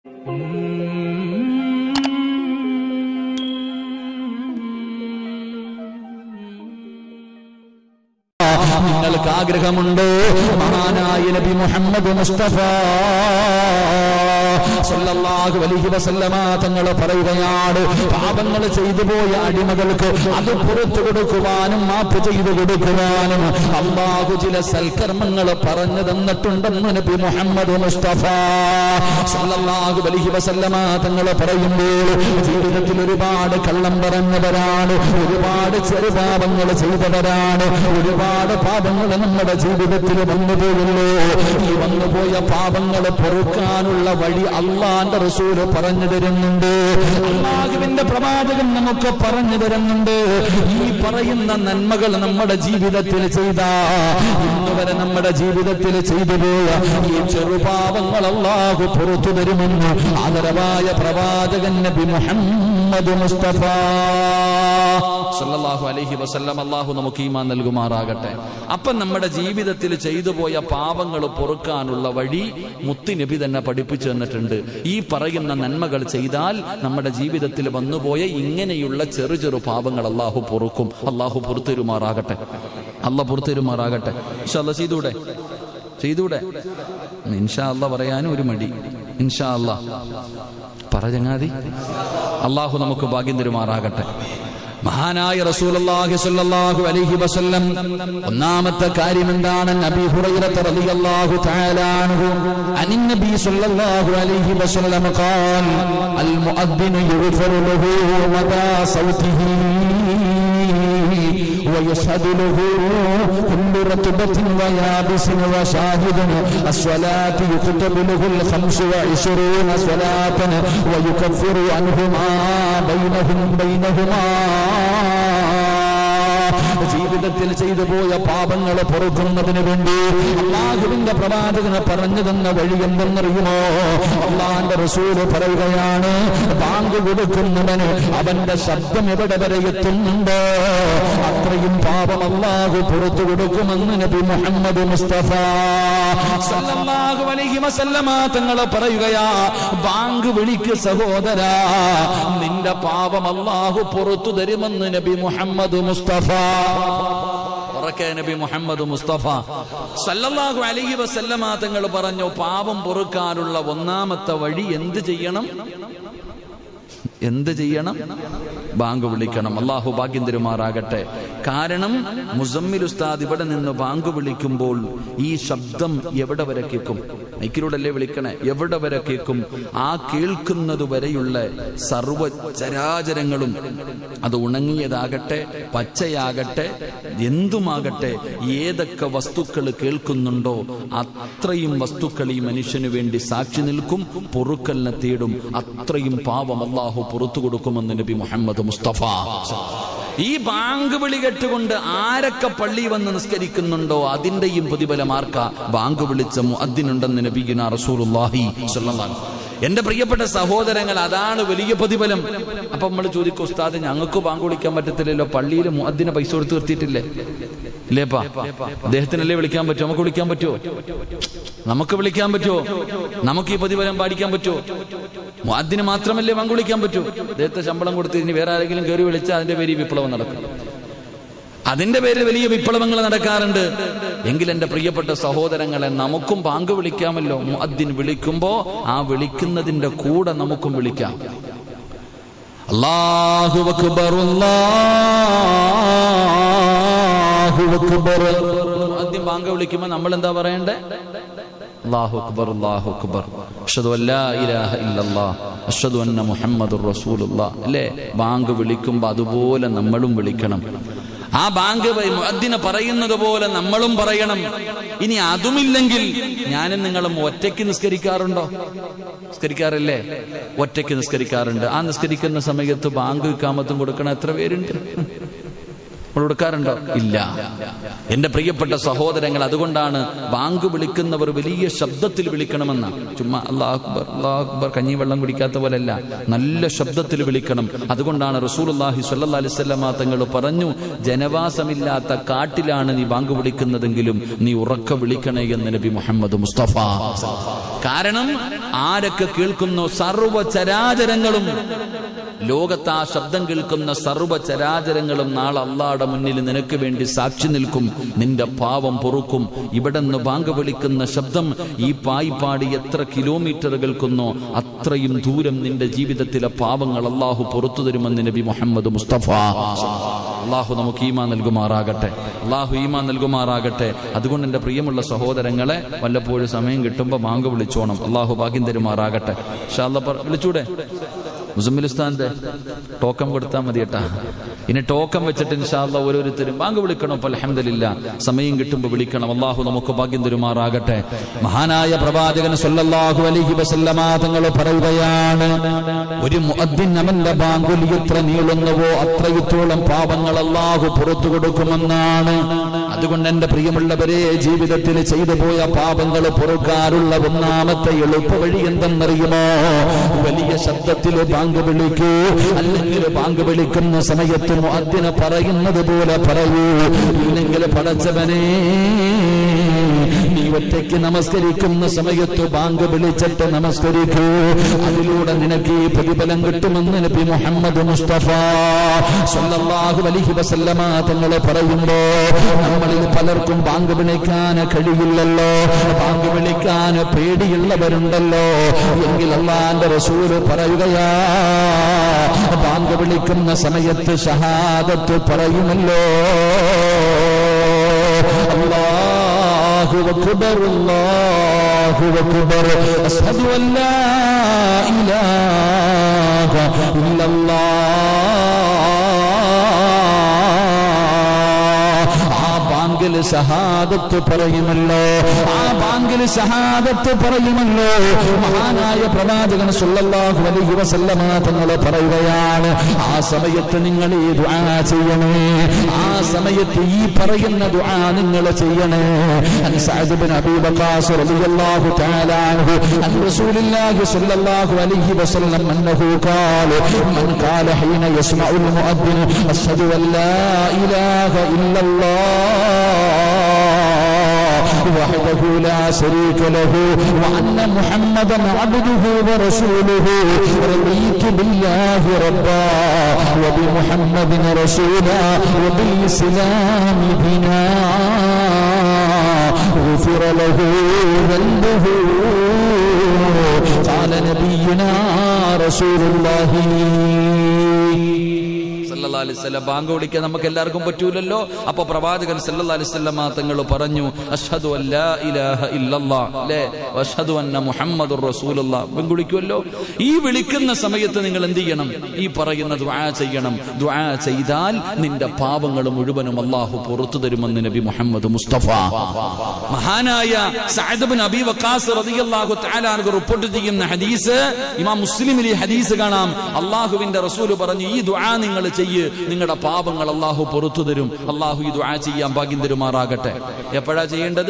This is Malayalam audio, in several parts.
നിങ്ങൾക്ക് ആഗ്രഹമുണ്ട് മഹാനായ നബി മുഹമ്മദ് മുസ്തഫ സല്ലല്ലാഹു അലൈഹി വസല്ലമ തങ്ങൾ പറയുകയാണ് പാപങ്ങൾ ചെയ്തു പോയ അടിമകൾക്ക് അത് പുറത്തു കൊടുക്കുവാനും മാപ്പ് ചെയ്തു കൊടുക്കുവാനും അള്ളാഹു ചില സൽക്കർമ്മങ്ങൾ പറഞ്ഞു തന്നിട്ടുണ്ടെന്ന് നബി മുഹമ്മദ് മുസ്തഫ സല്ലല്ലാഹു അലൈഹി വസല്ലമ തങ്ങൾ പറയുമ്പോൾ ജീവിതത്തിൽ ഒരുപാട് കള്ളം പറഞ്ഞവരാണ് ഒരുപാട് ചെറുപാപങ്ങൾ ചെയ്തവരാണ് ഒരുപാട് പാപങ്ങൾ നമ്മുടെ ജീവിതത്തിൽ വന്നുപോയല്ലോ ഈ വന്നുപോയ പാപങ്ങൾ പൊറുക്കാനുള്ള വഴി അള്ളാന്റെ റസൂല് പറഞ്ഞു തരുന്നുണ്ട് അള്ളാഹുവിന്റെ പ്രവാചകൻ നമുക്ക് പറഞ്ഞു തരുന്നുണ്ട് ഈ പറയുന്ന നന്മകൾ നമ്മുടെ ജീവിതത്തിൽ ചെയ്ത ഇന്ന് വരെ നമ്മുടെ ജീവിതത്തിൽ ചെയ്തു പോയ ഈ ചെറുപാപങ്ങൾ അള്ളാഹു പുറത്തു തരുമെന്ന് ആദരവായ പ്രവാചകൻ നബി മുഹമ്മദ് മുസ്തഫ സല്ലല്ലാഹു അലൈഹി വസല്ലം അള്ളാഹു നമുക്ക് ഈമാൻ നൽകുമാറാകട്ടെ അപ്പം നമ്മുടെ ജീവിതത്തിൽ ചെയ്തു പോയ പാപങ്ങൾ പൊറുക്കാനുള്ള വഴി മുത്തുനബി തന്നെ പഠിപ്പിച്ചു തന്നിട്ടുണ്ട് ഈ പറയുന്ന നന്മകൾ ചെയ്താൽ നമ്മുടെ ജീവിതത്തിൽ വന്നുപോയ ഇങ്ങനെയുള്ള ചെറു ചെറു പാപങ്ങൾ അള്ളാഹു പൊറുക്കും അള്ളാഹു പുറത്തുരുമാറാകട്ടെ അല്ല പുറത്തുരുമാറാകട്ടെ ഇൻഷാല്ല ചെയ്തൂടെ ചെയ്തൂടെ ഇൻഷാ അല്ല പറയാനും ഒരു മടി ഇൻഷാ അല്ല പറ ചങ്ങാതി അള്ളാഹു നമുക്ക് ഭാഗ്യം തരുമാറാകട്ടെ മഹാനായ റസൂലുള്ളാഹി സ്വല്ലല്ലാഹു അലൈഹി വസല്ലം ഒന്നാമത്തെ കാര്യം എന്താണ് നബി ഹുറൈറ റളിയല്ലാഹു തആല അൻഹു അനിൻ നബി സ്വല്ലല്ലാഹു അലൈഹി വസല്ലം ഖാൽ അൽ മുഅദ്ദിനു യുഗ്ഫറു ലഹു മദാ സൗതിഹി ويشهد له كل رتبة ويابس وشاهد الصلاة يكتب له الخمس وعشرون صلاة ويكفر عنهما بينهم بينهما ജീവിതത്തിൽ ചെയ്തു പോയ പാപങ്ങൾ പൊറുക്കുന്നതിന് വേണ്ടി അള്ളാഹുവിന്റെ പ്രവാചകന് പറഞ്ഞു തന്ന വഴി എന്തെന്നറിയുമോ അള്ളാന്റെ റസൂല് പറയുകയാണ് ബാങ്ക് കൊടുക്കുന്നവന് അവന്റെ ശബ്ദം എവിടെ വരെ എത്തുന്നുണ്ടോ അത്രയും പാപം അള്ളാഹു പുറത്തു കൊടുക്കുമെന്ന് നബി മുഹമ്മദ് മുസ്തഫ സല്ലല്ലാഹു അലൈഹി വസല്ലമ തങ്ങൾ പറയുകയാ ബാങ്ക് വിളിക്ക് സഹോദരാ നിന്റെ പാപം അള്ളാഹു പുറത്തു തരുമെന്ന് നബി മുഹമ്മദ് മുസ്തഫ ഉറക്കെ നബി മുഹമ്മദ് മുസ്തഫ സല്ലല്ലാഹു അലൈഹി വസല്ലമ തങ്ങൾ പറഞ്ഞു പാപം പൊറുക്കാനുള്ള ഒന്നാമത്തെ വഴി എന്ത് ചെയ്യണം എന്ത് ചെയ്യണം ബാങ്ക് വിളിക്കണം അള്ളാഹു ഭാഗ്യം തരുമാറാകട്ടെ കാരണം മുസമ്മിൽ ഉസ്താദ് ഇവിടെ നിന്ന് ബാങ്ക് വിളിക്കുമ്പോൾ ഈ ശബ്ദം എവിടെ വരെ കേൾക്കും മൈക്കിലൂടല്ലേ വിളിക്കണേ എവിടെ വരെ കേൾക്കും ആ കേൾക്കുന്നത് വരെയുള്ള സർവ ചരാചരങ്ങളും അത് ഉണങ്ങിയതാകട്ടെ പച്ചയാകട്ടെ എന്തുമാകട്ടെ ഏതൊക്കെ വസ്തുക്കൾ കേൾക്കുന്നുണ്ടോ അത്രയും വസ്തുക്കൾ ഈ മനുഷ്യന് വേണ്ടി സാക്ഷി നിൽക്കും പൊറുക്കലിനെ തേടും അത്രയും പാവം അള്ളാഹു പുറത്തു കൊടുക്കുമെന്ന് നബി മുഹമ്മദ് മുസ്തഫ ഈ ബാങ്ക് വിളി കേട്ടുകൊണ്ട് ആരൊക്കെ പള്ളി വന്ന് നിസ്കരിക്കുന്നുണ്ടോ അതിന്റെയും പ്രതിഫലം ആർക്ക ബാങ്ക് വിളിച്ച മുഅദ്ദിനുണ്ടെന്ന് നബിഗിന റസൂലുള്ളാഹി സ്വല്ലല്ലാഹു എന്റെ പ്രിയപ്പെട്ട സഹോദരങ്ങൾ അതാണ് വലിയ പ്രതിഫലം അപ്പൊ നമ്മൾ ചോദിക്കും ഉസ്താദ് ഞങ്ങൾക്ക് ബാങ്ക് വിളിക്കാൻ പറ്റത്തില്ലല്ലോ പള്ളിയിൽ മുഅദ്ദിനെ പൈസ കൊടുത്ത് തീർത്തിട്ടില്ലേ ഇല്ലേപ്പാ അദ്ദേഹത്തിനല്ലേ വിളിക്കാൻ പറ്റുമോ നമുക്ക് വിളിക്കാൻ പറ്റുമോ നമുക്ക് വിളിക്കാൻ പറ്റുമോ നമുക്ക് ഈ പ്രതിഫലം പാടിക്കാൻ പറ്റുമോ അതിന് മാത്രമല്ലേ ബാങ്ക് വിളിക്കാൻ പറ്റൂ അദ്ദേഹത്തെ ശമ്പളം കൊടുത്ത് ഇനി വേറെ ആരെങ്കിലും കയറി വിളിച്ചാൽ അതിന്റെ പേര് വിപ്ലവം നടക്കും അതിന്റെ പേരിൽ വലിയ വിപ്ലവങ്ങൾ നടക്കാറുണ്ട് എങ്കിൽ എന്റെ പ്രിയപ്പെട്ട സഹോദരങ്ങളെ നമുക്കും ബാങ്ക് വിളിക്കാമല്ലോ മുഅദ്ദിൻ വിളിക്കുമ്പോ ആ വിളിക്കുന്നതിന്റെ കൂടെ നമുക്കും വിളിക്കാം അല്ലാഹു അക്ബർ അല്ലാഹു അക്ബർ മുഅദ്ദിൻ ബാങ്ക് വിളിക്കുമ്പോൾ നമ്മൾ എന്താ പറയണ്ടേ അല്ലാഹു അക്ബർ അല്ലാഹു അക്ബർ അഷ്ഹദു അല്ലാ ഇലാഹ ഇല്ലല്ലാഹ് അഷ്ഹദു അന്ന മുഹമ്മദുർ റസൂലുള്ളാഹ് അല്ലേ ബാങ്ക് വിളിക്കുമ്പോൾ അതുപോലെ നമ്മളും വിളിക്കണം ആ ബാങ്ക് മുഅദ്ദിന് പറയുന്നത് പോലെ നമ്മളും പറയണം ഇനി അതുമില്ലെങ്കിൽ ഞാനും നിങ്ങളും ഒറ്റയ്ക്ക് നിസ്കരിക്കാറുണ്ടോ നിസ്കരിക്കാറില്ലേ ഒറ്റയ്ക്ക് നിസ്കരിക്കാറുണ്ട് ആ നിസ്കരിക്കുന്ന സമയത്ത് ബാങ്ക് കാമത്തും കൊടുക്കണ എത്ര പേരുണ്ട് നമ്മൾ കൊടുക്കാറുണ്ടോ ഇല്ല എന്റെ പ്രിയപ്പെട്ട സഹോദരങ്ങൾ അതുകൊണ്ടാണ് ബാങ്ക് വിളിക്കുന്നവർ വലിയ ശബ്ദത്തിൽ വിളിക്കണമെന്ന ചുമ്മാ അള്ളാഹ് അക്ബർ അള്ളാഹ് അക്ബർ കഞ്ഞി വെള്ളം കുടിക്കാത്ത പോലല്ല നല്ല ശബ്ദത്തിൽ വിളിക്കണം അതുകൊണ്ടാണ് റസൂലുള്ളാഹി സ്വല്ലല്ലാഹി അലൈഹി വസല്ലമ തങ്ങൾ പറഞ്ഞു ജനവാസമില്ലാത്ത കാട്ടിലാണ് നീ ബാങ്ക് വിളിക്കുന്നതെങ്കിലും നീ ഉറക്ക വിളിക്കണേ എന്ന് നബി മുഹമ്മദ് മുസ്തഫ കാരണം ആരൊക്കെ കേൾക്കുന്നോ സർവ്വ ചരാചരങ്ങളും ലോകത്ത് ആ ശബ്ദം കേൾക്കുന്ന സർവ്വ ചരാചരങ്ങളും നാളെ അള്ളാടെ മുന്നിൽ നിനക്ക് വേണ്ടി സാക്ഷി നിൽക്കും നിന്റെ പാവം പൊറുക്കും ഇവിടെ നിന്ന് ബാങ്ക് വിളിക്കുന്ന ശബ്ദം ഈ പായിപ്പാടി എത്ര കിലോമീറ്റർ കേൾക്കുന്നോ അത്രയും ദൂരം നിന്റെ ജീവിതത്തിലെ പാവങ്ങൾ അള്ളാഹു പുറത്തു തരുമെന്ന് നബി മുഹമ്മദ് മുസ്തഫ അള്ളാഹു നമുക്ക് ഈമാ നൽകുമാറാകട്ടെ അള്ളാഹു ഈമാ നൽകുമാറാകട്ടെ അതുകൊണ്ട് എൻ്റെ പ്രിയമുള്ള സഹോദരങ്ങളെ വല്ലപ്പോഴും സമയം കിട്ടുമ്പോൾ ബാങ്ക് വിളിച്ചോണം അള്ളാഹു ഭാഗ്യം തരുമാറാകട്ടെ ഷാല്ല വിളിച്ചൂടെ മുസമ്മിലിസ്ഥാന്റെ ടോക്കൺ കൊടുത്താൽ മതി കേട്ടാ ഇനി ടോക്കൺ വെച്ചിട്ട് ഇൻഷാല്ല ഓരോരുത്തരും ബാങ്ക് വിളിക്കണം അപ്പൊ അലഹമില്ല സമയം കിട്ടുമ്പോൾ വിളിക്കണം അള്ളാഹു നമുക്ക് ഭാഗ്യം തരുമാറാകട്ടെ മഹാനായ പ്രവാചകൻ സല്ലല്ലാഹു അലൈഹി വസല്ലമ തങ്ങൾ പറയുകയാണ് ഒരു മുഅദ്ദിൻ അവന്റെ ബാങ്കുലി എത്ര നീളുന്നുവോ അത്രയുത്തോളം പാപങ്ങൾ അള്ളാഹു പുറത്തു കൊടുക്കുമെന്നാണ് അതുകൊണ്ട് എന്റെ പ്രിയമുള്ളവരെ ജീവിതത്തിൽ ചെയ്തു പോയ പാപങ്ങൾ പൊറുക്കാനുള്ള ഒന്നാമത്തെ എളുപ്പ വഴി എന്തെന്നറിയുമോ വലിയ ശബ്ദത്തിൽ ബാങ്ക് വിളിക്കൂ അല്ലെങ്കിൽ ബാങ്ക് വിളിക്കുന്ന സമയത്ത് മുഅദ്ദിന് പറയുന്നത് പോലെ പറയൂ ഇല്ലെങ്കിൽ പടച്ചവനെ നീ ഒറ്റയ്ക്ക് നമസ്കരിക്കുന്ന സമയത്ത് ബാങ്ക് വിളിച്ചിട്ട് നമസ്കരിക്കൂ അതിലൂടെ നിനക്ക് ഈ പ്രതിഫലം കിട്ടുമെന്ന് നബി മുഹമ്മദ് മുസ്തഫ സല്ലല്ലാഹു അലൈഹി വസല്ലമ തങ്ങൾ പറയുമ്പോ നമ്മളിൽ പലർക്കും ബാങ്ക് വിളിക്കാൻ കഴിയില്ലല്ലോ ബാങ്ക് വിളിക്കാൻ പേടിയുള്ളവരുണ്ടല്ലോ എങ്കിൽ അള്ളാന്റെ റസൂല് പറയുകയാ ബാങ്ക് വിളിക്കുന്ന സമയത്ത് ഷഹാദത്ത് പറയുമല്ലോ അല്ലാഹു അക്ബർ അല്ലാഹു അക്ബർ അഷ്ഹദു അൻ ലാ ഇലാഹ ഇല്ലല്ലാഹ് ആ ബാങ്കിൽ ഷഹാദത്ത് പറയുമല്ലോ ആ ബാങ്കിൽ ഷഹാദത്ത് പറയുമല്ലോ മഹാനായ പ്രവാചകൻ സല്ലല്ലാഹു അലൈഹി വസല്ലമ തങ്ങൾ പറയുകയാണ് ആ സമയത്ത് നിങ്ങൾ ഈ ദുആ ചെയ്യണേ ആ സമയത്ത് ഈ പറയുന്ന ദുആ നിങ്ങൾ ചെയ്യണേ അൻ സഅദ് ബിൻ അബീ വഖാസ് റളിയല്ലാഹു തആല അൻഹു അൻ റസൂലില്ലാഹി സ്വല്ലല്ലാഹു അലൈഹി വസല്ലം അന്നഹു ഖാല മൻ ഖാല ഹീന യസ്മഉൽ മുഅദ്ദിൻ അഷ്ഹദു അൻ ലാ ഇലാഹ ഇല്ലല്ലാഹ് وحده لا شريك له وأن محمدا عبده ورسوله رضيت بالله ربا وبمحمد رسولا وبالإسلام دينا غفر له ذنبه قال نبينا رسول الله സല്ലല്ലാഹു അലൈഹി വസല്ലം ബാങ്ക് വിളിക്കാൻ നമുക്ക് എല്ലാവർക്കും പറ്റൂലല്ലോ അപ്പൊ പ്രവാചകൻ സല്ലല്ലാഹു അലൈഹി വസല്ലം തങ്ങൾ പറഞ്ഞു അഷ്ഹദു അല്ലാ ഇലാഹ ഇല്ലല്ലാഹ് അല്ലേ അഷ്ഹദു അന്ന മുഹമ്മദുർ റസൂലുള്ളാഹ് ബാങ്ക് വിളിക്കുമല്ലോ ഈ വിളിക്കുന്ന സമയത്ത് നിങ്ങൾ എന്ത് ചെയ്യണം ഈ പറയുന്ന ദുആ ചെയ്യണം ദുആ ചെയ്താൽ നിന്റെ പാപങ്ങൾ മുഴുവനും അള്ളാഹു പുറത്തു തരുമെന്ന് നബി മുഹമ്മദ് മുസ്തഫ മഹാനായ സഅദ് ബിൻ അബി വഖാസ് റളിയല്ലാഹു തആല അൻഹു റിപ്പോർട്ട് ചെയ്യുന്ന ഹദീസ് ഇമാം മുസ്ലിമിൽ ഈ ഹദീസ് കാണാം അള്ളാഹുവിന്റെ റസൂല് പറഞ്ഞു ഈ ദുആ നിങ്ങൾ ചെയ്യ് നിങ്ങളുടെ പാപങ്ങൾ അള്ളാഹു പുറത്തു തരും അള്ളാഹു ഈ ദുആ ചെയ്യാൻ ഭാഗ്യം തരുമാറാകട്ടെ എപ്പോഴാ ചെയ്യേണ്ടത്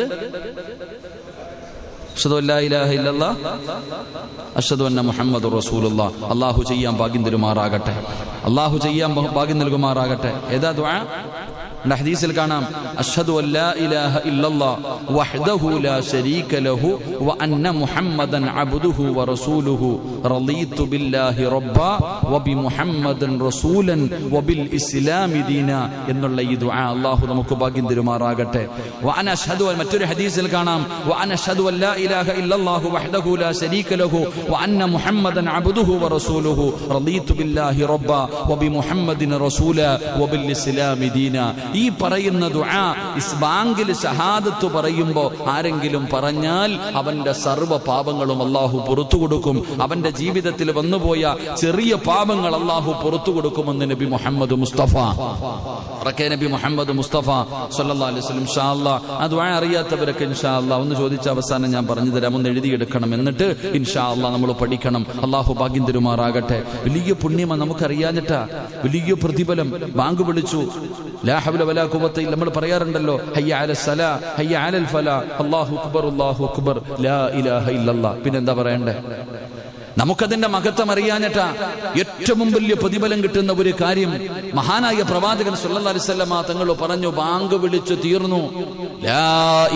അഷ്ഹദു അല്ലാ ഇലാഹ ഇല്ലല്ലാഹ് അഷ്ഹദു അന്ന മുഹമ്മദ് റസൂലുള്ള അള്ളാഹു ചെയ്യാൻ ഭാഗ്യം തരുമാറാകട്ടെ അള്ളാഹു ചെയ്യാൻ ഭാഗ്യം നൽകുമാറാകട്ടെ ഏതാ ദുആ നമ്മുടെ ഹദീസിൽ കാണാം അഷ്ഹദു അല്ലാ ഇലാഹ ഇല്ലല്ലാഹ് വഹ്ദഹു ലാ ശരീക ലഹു വ അന്ന മുഹമ്മദൻ അബ്ദുഹു വ റസൂലുഹു റളീതു ബില്ലാഹി റബ്ബ വ ബി മുഹമ്മദൻ റസൂലൻ വ ബിൽ ഇസ്ലാമി ദീന എന്നുള്ള ഈ ദുആ അല്ലാഹു നമുക്ക് ഭാഗ്യം തരുമാറാകട്ടെ വ അന അഷ്ഹദു മറ്റൊരു ഹദീസിൽ കാണാം വ അന അഷ്ഹദു അല്ലാ ഇലാഹ ഇല്ലല്ലാഹു വഹ്ദഹു ലാ ശരീക ലഹു വ അന്ന മുഹമ്മദൻ അബ്ദുഹു വ റസൂലുഹു റളീതു ബില്ലാഹി റബ്ബ വ ബി മുഹമ്മദിൻ റസൂല വ ബിൽ ഇസ്ലാമി ദീന ഈ പറയുന്ന ദുആ ഇസ്ബാങ്കിൽ ഷഹാദത്ത് പറയുമ്പോൾ ആരെങ്കിലും പറഞ്ഞാൽ അവന്റെ സർവ്വ പാപങ്ങളും അള്ളാഹു പുറത്തു കൊടുക്കും അവന്റെ ജീവിതത്തിൽ വന്നുപോയ ചെറിയ പാപങ്ങൾ അള്ളാഹു പുറത്തു കൊടുക്കുമെന്ന് നബി മുഹമ്മദ് മുസ്തഫ ഉറക്കെ നബി മുഹമ്മദ് മുസ്തഫ സല്ലല്ലാഹു അലൈഹി വസല്ലം ഇൻഷാ അല്ലാ ആ ദുആ അറിയാത്തവരൊക്കെ ഇൻഷാ അല്ലാ ഒന്ന് ചോദിച്ച അവസാനം ഞാൻ പറഞ്ഞു തരാം ഒന്ന് എഴുതിയെടുക്കണം എന്നിട്ട് ഇൻഷാ അല്ലാ നമ്മൾ പഠിക്കണം അള്ളാഹു ഭാഗ്യം തരുമാറാകട്ടെ വലിയ പുണ്യമ നമുക്കറിയാഞ്ഞിട്ടാ വലിയ പ്രതിഫലം ബാങ്ക് വിളിച്ചു ലാ ഹൗല ഹൗല വലാ ഖുവത്ത ഇല്ല നമ്മൾ പറയാറുണ്ടല്ലോ ഹയ്യ അല സലാ ഹയ്യ അലൽ ഫലാ അല്ലാഹു അക്ബർ അല്ലാഹു അക്ബർ ലാ ഇലാഹ ഇല്ലല്ലാഹ് പിന്നെന്താ പറയണ്ടേ നമുക്കതിന്റെ മഹത്വം അറിയാഞ്ഞിട്ടാ ഏറ്റവും വലിയ പ്രതിഫലം കിട്ടുന്ന ഒരു കാര്യം മഹാനായ പ്രവാചകൻ സല്ലല്ലാഹു അലൈഹി വസല്ലമ തങ്ങൾ പറഞ്ഞു ബാങ്ക് വിളിച്ചു തീർന്നു ലാ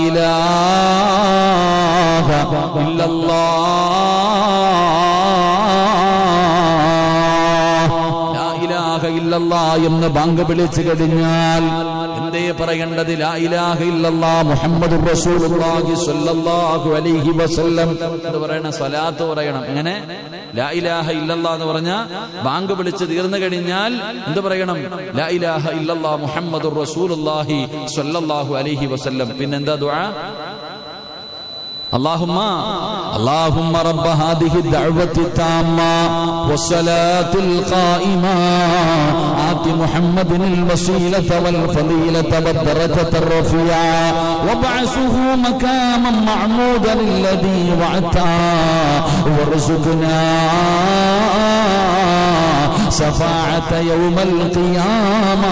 ഇലാഹ ഇല്ലല്ലാഹ് ലാ ഇലാഹ ഇല്ലല്ലാ എന്ന് ബാങ്ക് വിളിച്ചു കഴിഞ്ഞാൽ എന്തേ പറയേണ്ടത് ലാ ഇലാഹ ഇല്ലല്ലാ മുഹമ്മദ് റസൂലുള്ളാഹി സ്വല്ലല്ലാഹു അലൈഹി വസല്ലം എന്ന് പറയണം സ്വലാത്ത് പറയണം എങ്ങനെ ലാ ഇലാഹ ഇല്ലല്ലാ എന്ന് പറഞ്ഞ ബാങ്ക് വിളിച്ച് തീർന്നു കഴിഞ്ഞാൽ എന്ത് പറയണം ലാ ഇലാഹ ഇല്ലല്ലാ മുഹമ്മദ് റസൂലുള്ളാഹി സ്വല്ലല്ലാഹു അലൈഹി വസല്ലം പിന്നെന്താ ദുആ اللهم اللهم رب هذه الدعوة التامة والصلاة القائمة آت محمد الوسيلة والفضيلة والدرجة الرفيعة وابعثه مكاما معمودا الذي وعدته وارزقنا شفاعة يوم القيامة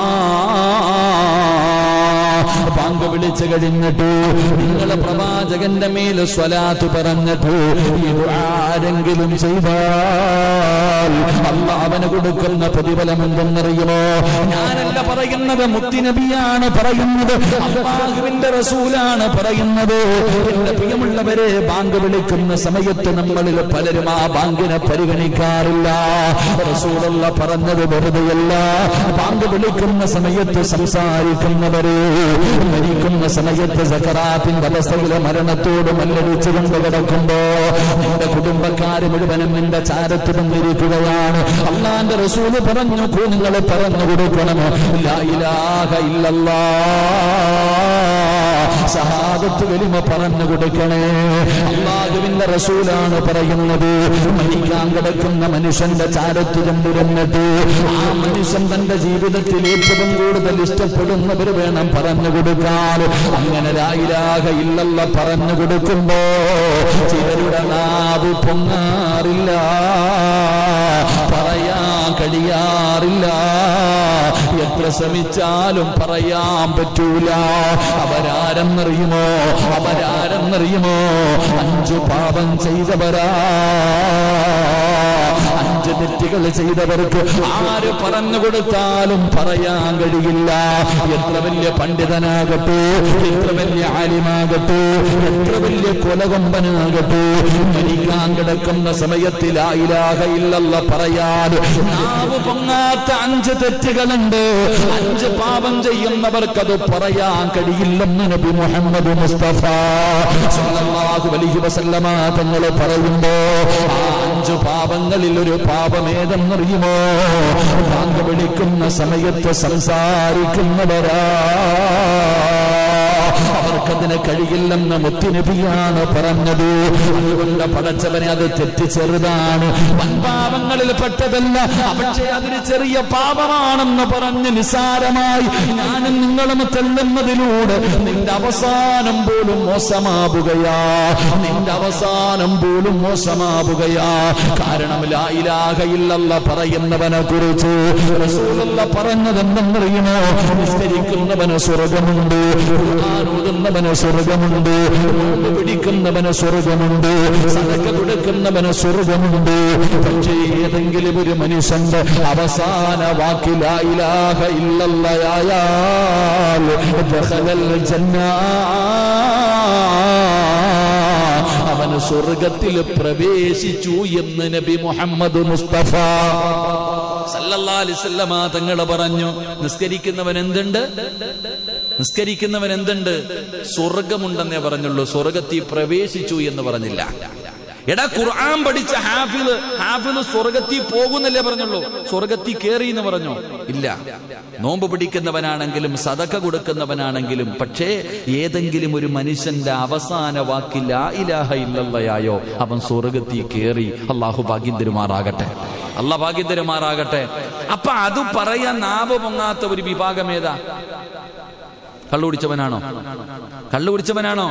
ബാങ്ക് വിളിച്ചു കഴിഞ്ഞിട്ട് നിങ്ങളെ പ്രവാചകന്റെ മേൽ സ്വലാത്ത് പറഞ്ഞിട്ട് ഇത് ആരെങ്കിലും ചെയ്താൽ അല്ല അവന് കൊടുക്കുന്ന പ്രതിഫലം എന്തെന്നറിയുമോ ഞാനല്ല പറയുന്നത് മുത്തിനബിയാണ് പറയുന്നത് അള്ളാഹുവിന്റെ റസൂലാണ് പറയുന്നത് എന്റെ പ്രിയമുള്ളവരെ ബാങ്ക് വിളിക്കുന്ന സമയത്ത് നമ്മളിൽ പലരും ആ ബാങ്കിനെ പരിഗണിക്കാറില്ല റസൂലുള്ള പറഞ്ഞത് വെറുതെയല്ല ബാങ്ക് വിളിക്കുന്ന സമയത്ത് സംസാരിക്കുന്നവരെ മരിക്കുന്ന സമയത്ത് സക്കറാത്തിന്റെ അവസ്ഥയിലെ മരണത്തോട് മല്ലടിച്ചുകൊണ്ട് കിടക്കുമ്പോ നിന്റെ കുടുംബക്കാര് മുഴുവനും നിന്റെ ചാരത്ത് വന്നിരിക്കുകയാണ് അള്ളാന്റെ റസൂല് പറഞ്ഞു നിങ്ങൾ പറഞ്ഞു കൊടുക്കണം ലാ ഇലാഹ ഇല്ലല്ലാ സഹാദത്ത് വലിമ പറഞ്ഞു കൊടുക്കണേ അള്ളാഹുവിന്റെ റസൂലാണ് പറയുന്നത് മരിക്കാൻ കിടക്കുന്ന മനുഷ്യന്റെ ചാരത്ത് ചെന്നിരുന്നിട്ട് ആ മനുഷ്യൻ തന്റെ ജീവിതത്തിൽ ഏറ്റവും കൂടുതൽ ഇഷ്ടപ്പെടുന്നവർ വേണം പറഞ്ഞു കൊടുക്കാൻ അങ്ങനെ രായിരാക ഇല്ലല്ല പറഞ്ഞു കൊടുക്കുമ്പോ ചിലരുടെ നാവ് പൊങ്ങാറില്ല പറയാൻ കഴിയാറില്ല എത്ര ശ്രമിച്ചാലും പറയാൻ പറ്റൂല അവരാരെന്നറിയുമോ അവരാരെന്നറിയുമോ അഞ്ചു പാപം ചെയ്തവരാ അഞ്ച് തെറ്റുകൾ ചെയ്തവർക്ക് ആര് പറഞ്ഞു കൊടുത്താലും പറയാൻ കഴിയില്ല എത്ര വലിയ പണ്ഡിതനാകട്ടെ എത്ര വലിയ ആലിമാകട്ടെ എത്ര വലിയ കൊലകൊമ്പനാകട്ടെ മരിക്കാൻ കിടക്കുന്ന സമയത്തിൽ ആയിലാക ഇല്ലല്ല പറയാൻ നാവ് പൊങ്ങാത്ത അഞ്ച് തെറ്റുകളുണ്ട് അഞ്ച് പാപം ചെയ്യുന്നവർക്കത് പറയാൻ കഴിയില്ലെന്ന് നബി മുഹമ്മദ് മുസ്തഫ സല്ലല്ലാഹു അലൈഹി വസല്ലമ തങ്ങൾ പറയുമ്പോ ആ അഞ്ച് പാപങ്ങളിൽ ഒരു പാപം ഏതെന്നറിയുമോ ബാങ്ക് വിളിക്കുന്ന സമയത്ത് സംസാരിക്കുന്നവരാ അവർക്കതിന് കഴിയില്ലെന്ന് മുത്തുനബിയാണ് പറഞ്ഞത് അതുകൊണ്ട് പടച്ചവനെ അത് തെറ്റ് ചെറുതാണ് വൻപാപങ്ങളിൽ പെട്ടതല്ല പക്ഷേ അതൊരു ചെറിയ പാപമാണെന്ന് പറഞ്ഞ് നിസാരമായി ഞാനും നിങ്ങളും തെല്ലുന്നതിലൂടെ നിന്റെ അവസാനം പോലും മോശമാവുകയാ നിന്റെ അവസാനം പോലും മോശമാവുകയാ കാരണം ലായിലാകയില്ലല്ല പറയുന്നവനെ കുറിച്ച് റസൂലുള്ള പറഞ്ഞത് എന്തെന്നറിയുമോ നിസ്കരിക്കുന്നവന് സ്വർഗമുണ്ട് ഖുർആൻ ഓതുന്നവന് സ്വർഗമുണ്ട് നോമ്പ് പിടിക്കുന്നവന് സ്വർഗമുണ്ട് സദക്ക കൊടുക്കുന്നവന് സ്വർഗമുണ്ട് പക്ഷേ ഏതെങ്കിലും ഒരു മനുഷ്യന്റെ അവസാന വാക്കിലായിലാഹ ഇല്ലല്ലയായാൽ ദഖലൽ ജന്നാ അവന് സ്വർഗത്തിൽ പ്രവേശിച്ചു എന്ന് നബി മുഹമ്മദ് മുസ്തഫ സല്ലല്ലാഹു അലൈഹി വസല്ലമ തങ്ങൾ പറഞ്ഞു നിസ്കരിക്കുന്നവൻ എന്തുണ്ട് നിസ്കരിക്കുന്നവൻ എന്തുണ്ട് സ്വർഗമുണ്ടെന്നേ പറഞ്ഞുള്ളൂ സ്വർഗത്തിൽ പ്രവേശിച്ചു എന്ന് പറഞ്ഞില്ല എടാ ഖുർആൻ പഠിച്ച ഹാഫിദ് ഹാഫിദ് സ്വർഗത്തിൽ പോകുന്നല്ലേ പറഞ്ഞുള്ളൂ സ്വർഗത്തിൽ കേറി എന്ന് പറഞ്ഞു ഇല്ല നോമ്പ് പിടിക്കുന്നവനാണെങ്കിലും സതക്ക കൊടുക്കുന്നവനാണെങ്കിലും പക്ഷേ ഏതെങ്കിലും ഒരു മനുഷ്യന്റെ അവസാന വാക്കിൽ ആ ഇലാഹ ഇല്ലല്ലയായോ അവൻ സ്വർഗത്തിൽ കേറി അള്ളാഹു ഭാഗ്യം തരുമാറാകട്ടെ അല്ല ഭാഗ്യം തരുമാറാകട്ടെ അപ്പൊ അത് പറയാൻ നാവ് പൊങ്ങാത്ത ഒരു വിഭാഗം ഏതാ കള്ളു കുടിച്ചവനാണോ കള്ളു കുടിച്ചവനാണോ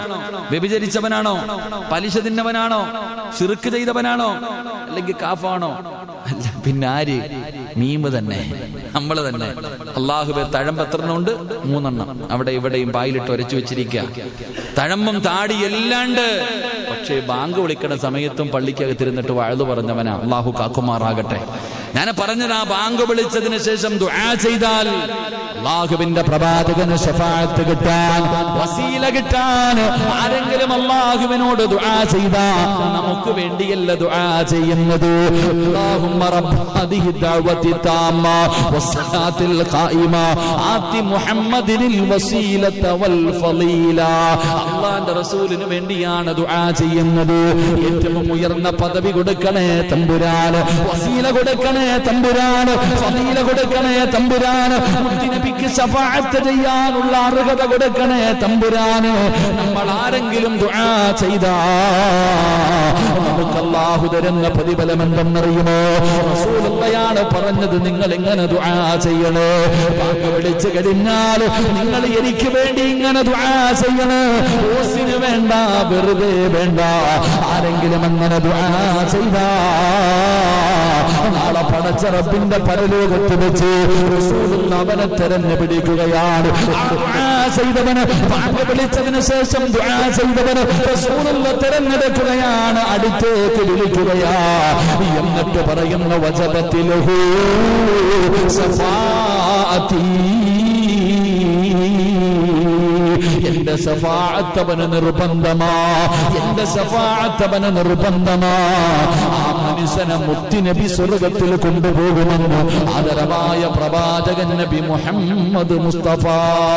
വ്യഭിചരിച്ചവനാണോ പലിശ തിന്നവനാണോ ചെറുക്ക് ചെയ്തവനാണോ അല്ലെങ്കിൽ കാഫാണോ അല്ല പിന്നെ ആര് മീമ് തന്നെ നമ്മൾ തന്നെ അള്ളാഹുബെ തഴമ്പ് എത്രണ്ണമുണ്ട് മൂന്നെണ്ണം അവിടെ ഇവിടെയും പായിലിട്ട് ഒരച്ചു വെച്ചിരിക്കുക തഴമ്പും താടി എല്ലാണ്ട് പക്ഷേ ബാങ്ക് വിളിക്കണ സമയത്തും പള്ളിക്കകത്തിരുന്നിട്ട് വഴുതു പറഞ്ഞവനാ അള്ളാഹു കാക്കുമാറാകട്ടെ ഞാൻ പറഞ്ഞത് ആ ബാങ്ക് വിളിച്ചതിന് ശേഷം ദുആ ചെയ്താൽ അള്ളാഹുവിന്റെ പ്രവാചകന് ഷഫാഅത്ത് കിട്ടാൻ വസീല കിട്ടാൻ ആരെങ്കിലും അള്ളാഹുവിനോട് ദുആ ചെയ്താ നമുക്ക് വേണ്ടിയല്ല ദുആ ചെയ്യുന്നത് اللهم رب هذه الدعوة التامة والصلاة القائمة آت محمد الوسيلة والفضيلة അള്ളാന്റെ റസൂലിന് വേണ്ടിയാണ് ദുആ ചെയ്യുന്നത് ഏറ്റവും ഉയർന്ന പദവി കൊടുക്കണേ തമ്പുരാന് വസീല കൊടുക്കണേ തമ്പുരാന് ഫദീല കൊടുക്കണേ തമ്പുരാന് മുത്തിനബിക്ക് ശഫാഅത്ത് ചെയ്യാനുള്ള അർഹത കൊടുക്കണേ തമ്പുരാന് നമ്മൾ ആരെങ്കിലും ദുആ ചെയ്താ നമുക്ക് അല്ലാഹു തരുന്ന പ്രതിഫലം എന്തെന്നറിയുമോ റസൂലുള്ളയാണ് പറഞ്ഞത് നിങ്ങൾ എങ്ങനെ ദുആ ചെയ്യണേ ബാങ്ക് വിളിച്ചു കഴിഞ്ഞാൽ നിങ്ങൾ എനിക്ക് വേണ്ടി ഇങ്ങനെ ദുആ ചെയ്യണേ ഓസിന് വേണ്ട വെറുതെ വേണ്ട ആരെങ്കിലും അങ്ങനെ ദുആ ചെയ്താ നാളെ പടച്ച റബ്ബിന്റെ പരലോകത്ത് വെച്ച് റസൂലുള്ള അവനെ തെരഞ്ഞു പിടിക്കുകയാണ് ആ ദുആ ചെയ്തവന് ബാങ്ക് വിളിച്ചതിന് ശേഷം ദുആ ചെയ്തവന് റസൂലുള്ള തെരഞ്ഞെടുക്കുകയാണ് അടുത്തേക്ക് വിളിക്കുകയാ എന്നിട്ട് പറയുന്ന വചനത്തിലഹൂ എന്റെ സഫാഅത്തവന് നിർബന്ധമാ എന്റെ സഫാഅത്തവന് നിർബന്ധമാ ആ മനുഷ്യനെ മുത്തിനബി സ്വർഗത്തിൽ കൊണ്ടുപോകുമെന്ന് ആദരവായ പ്രവാചകൻ നബി മുഹമ്മദ് മുസ്തഫ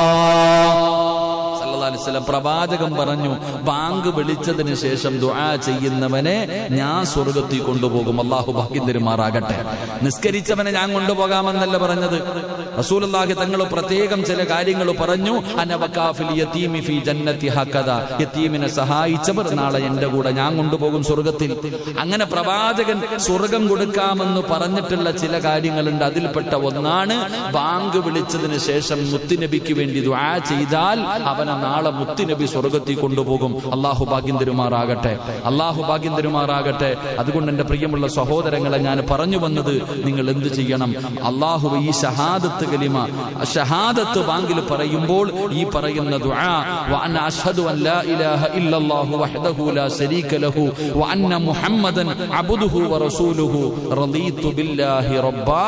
സല്ലല്ലാഹു അലൈഹി വസല്ലം പ്രവാചകൻ പറഞ്ഞു ബാങ്ക് വിളിച്ചതിന് ശേഷം ദുആ ചെയ്യുന്നവനെ ഞാൻ സ്വർഗത്തിൽ കൊണ്ടുപോകും അള്ളാഹു ഭാഗ്യം തരുമാറാകട്ടെ നിസ്കരിച്ചവനെ ഞാൻ കൊണ്ടുപോകാമെന്നല്ല പറഞ്ഞത് റസൂലുള്ളാഹി തങ്ങൾ പ്രത്യേകം ചില കാര്യങ്ങൾ പറഞ്ഞു അനവകാഫിൽ യതീമി ഫി ജന്നത്തി ഹക്കദ യതീമിനെ സഹായിച്ചവർ നാളെ എന്റെ കൂടെ ഞാൻ കൊണ്ടുപോകും സ്വർഗത്തിൽ അങ്ങനെ പ്രവാചകൻ സ്വർഗം കൊടുക്കാമെന്ന് പറഞ്ഞിട്ടുള്ള ചില കാര്യങ്ങളുണ്ട് അതിൽപ്പെട്ട ഒന്നാണ് ബാങ്ക് വിളിച്ചതിന് ശേഷം മുത്തുനബിക്ക് വേണ്ടി ദുആ ചെയ്താൽ അവനെ നാളെ മുത്തുനബി സ്വർഗത്തിൽ കൊണ്ടുപോകും അള്ളാഹു ഭാഗ്യം തരുമാറാകട്ടെ അള്ളാഹു ഭാഗ്യം തരുമാറാകട്ടെ അതുകൊണ്ട് എന്റെ പ്രിയമുള്ള സഹോദരങ്ങളെ ഞാൻ പറഞ്ഞു വന്നത് നിങ്ങൾ എന്ത് ചെയ്യണം അള്ളാഹു ഈ ഷഹാദത്ത് കലിമ ഷഹാദത്ത് ബാങ്കിൽ പറയുമ്പോൾ ഈ പറയുന്ന ദുആ വഅന അഷ്ഹദു അൻ ലാ ഇലാഹ ഇല്ലല്ലാഹു വഹ്ദഹു ലാ ശരീക ലഹു വഅന്ന മുഹമ്മദൻ അബ്ദുഹു വറസൂലുഹു റളീതു ബില്ലാഹി റബ്ബാ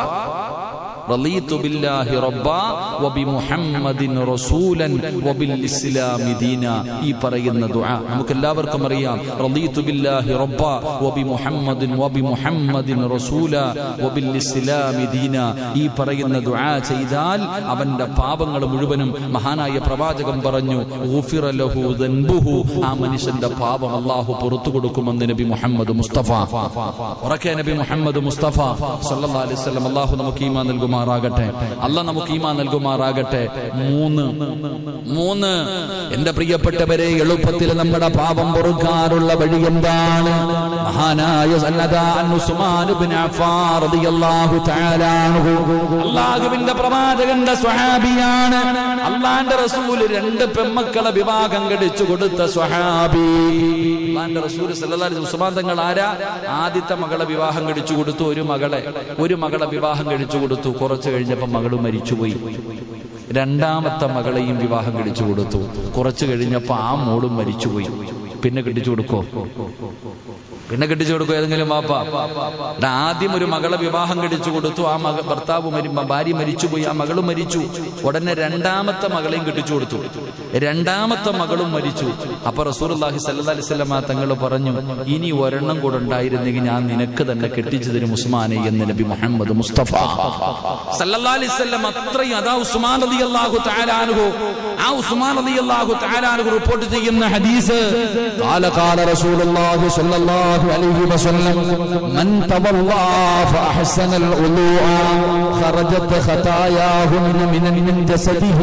رضيت بالله ربا وبمحمد رسولا وبالاسلام دينا ഈ പറയുന്ന ദുആ നമുക്ക് എല്ലാവർക്കും അറിയാം റളീതു ബില്ലാഹി റബ്ബ വബിമുഹമ്മദ് വബിമുഹമ്മദിൻ റസൂല വബിൽഇസ്ലാം ദീന ഈ പറയുന്ന ദുആ ചെയ്താൽ അവന്റെ പാപങ്ങൾ മുഴുവനും മഹാനായ പ്രവാചകൻ പറഞ്ഞു ഗുഫിറ ലഹു ദൻബുഹു ആ മനുഷ്യന്റെ പാപം അല്ലാഹു പുറത്തു കൊടുക്കുമെന്ന് നബി മുഹമ്മദ് മുസ്തഫ ഉറക്കെ നബി മുഹമ്മദ് മുസ്തഫ സല്ലല്ലാഹു അലൈഹി വസല്ലം അല്ലാഹു നമുക്ക് ഈമാൻ നൽകുമാറാകട്ടെ അല്ല നമുക്ക് ഈമാൻ നൽകുമാറാകട്ടെ മൂന്ന് മൂന്ന് എന്റെ പ്രിയപ്പെട്ടവരെ എളുപ്പത്തിൽ നമ്മുടെ പാപം പൊറുക്കാനുള്ള വഴി എന്താണ് മഹാനായ സല്ലദാൻ ഉസ്മാൻ ഇബ്നു അഫ്ഫാൻ റളിയല്ലാഹു തആല അൻഹു അല്ലാഹുവിന്റെ പ്രവാചകന്റെ സ്വഹാബിയാണ് അള്ളാന്റെ റസൂൽ രണ്ട് പെമ്മക്കളെ വിവാഹം കഴിച്ചു കൊടുത്ത സ്വഹാബി അള്ളാന്റെ റസൂൽ സല്ലല്ലാഹു അലൈഹി ഉസ്മാൻ തങ്ങൾ ആരാ ആദ്യത്തെ മകളെ വിവാഹം കഴിച്ചു കൊടുത്തു ഒരു മകളെ ഒരു മകളെ വിവാഹം കഴിച്ചു കൊടുത്തു കുറച്ചു കഴിഞ്ഞപ്പോൾ മകള് മരിച്ചുപോയി രണ്ടാമത്തെ മകളെയും വിവാഹം കഴിച്ചു കൊടുത്തു കുറച്ചു കഴിഞ്ഞപ്പോ ആ മോളും മരിച്ചുപോയി പിന്നെ കെട്ടിച്ചു കൊടുക്കോ പിന്നെ കെട്ടിച്ചു കൊടുക്കും ഏതെങ്കിലും വാപ്പ എടാ, ആദ്യം ഒരു മകളെ വിവാഹം കഴിച്ചു കൊടുത്തു ആ മക ഭർത്താവ് മരി ഭാര്യ മരിച്ചുപോയി ആ മകളും മരിച്ചു ഉടനെ രണ്ടാമത്തെ മകളെയും കെട്ടിച്ചു കൊടുത്തു രണ്ടാമത്തെ മകളും മരിച്ചു അപ്പൊ റസൂർഹി സല്ലാ അലിസ്ലാം തങ്ങൾ പറഞ്ഞു ഇനി ഒരെണ്ണം കൂടെ ഉണ്ടായിരുന്നെങ്കിൽ ഞാൻ നിനക്ക് തന്നെ കെട്ടിച്ചു തരും ഉസ്മാനെ എന്ന് നബി മുഹമ്മദ് മുസ്തഫ സല്ലല്ലാഹു അലൈഹി വസല്ലം അത്രയും അതാ ഉസ്മാൻ റളിയല്ലാഹു തആല അൻഹു ആ ഉസ്മാൻ റളിയല്ലാഹു തആല അൻഹു റിപ്പോർട്ട് ചെയ്യുന്ന ഹദീസ് قال قال رسول الله صلى الله عليه وسلم من تولى فأحسن الوضوء خرجت خطاياه من من من جسده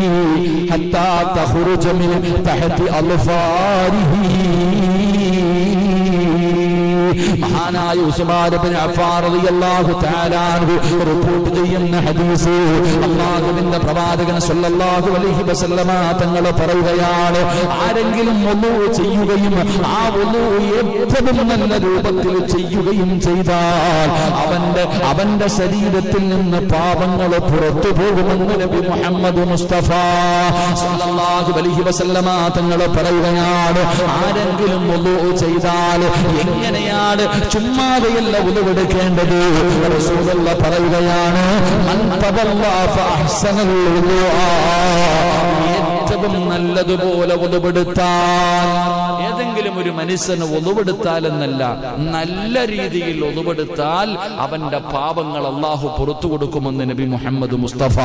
حتى تخرج من تحت أظفاره മഹാനായ ഉസ്മാൻ ഇബ്നു അഫ്ഫാൻ റളിയല്ലാഹു തആല അൻഹു റിപ്പോർട്ട് ചെയ്യുന്ന ഹദീസ് അല്ലാഹുവിന്റെ പ്രവാചകൻ സല്ലല്ലാഹു അലൈഹി വസല്ലമ തങ്ങൾ പറയുകയാണ് ആരെങ്കിലും വുളു ചെയ്യുകയും ആ വുളു ഏറ്റവും നല്ല രൂപത്തിൽ ചെയ്യുകയും ചെയ്താൽ അവന്റെ അവന്റെ ശരീരത്തിൽ നിന്ന് പാപങ്ങൾ പുറത്തു പോകുമെന്ന് നബി മുഹമ്മദ് മുസ്തഫ സല്ലല്ലാഹു അലൈഹി വസല്ലമ തങ്ങൾ പറയുകയാണ് ആരെങ്കിലും വുളു ചെയ്താൽ എങ്ങനെയാണ് ചുമ്മാതെയല്ല ഉളവെടുക്കേണ്ടത് റസൂലുള്ള പറയുകയാണ് മൻ തവല്ലാ ഫഅഹ്സനൽ വുളുആ. ഏറ്റവും നല്ലതുപോലെ ഒതുപെടുത്താൻ ഏതെങ്കിലും ഒരു മനുഷ്യന് ഒതുപെടുത്താൽ എന്നല്ല നല്ല രീതിയിൽ ഒതുപെടുത്താൽ അവന്റെ പാപങ്ങൾ അള്ളാഹു പുറത്തു കൊടുക്കുമെന്ന് നബി മുഹമ്മദ് മുസ്തഫ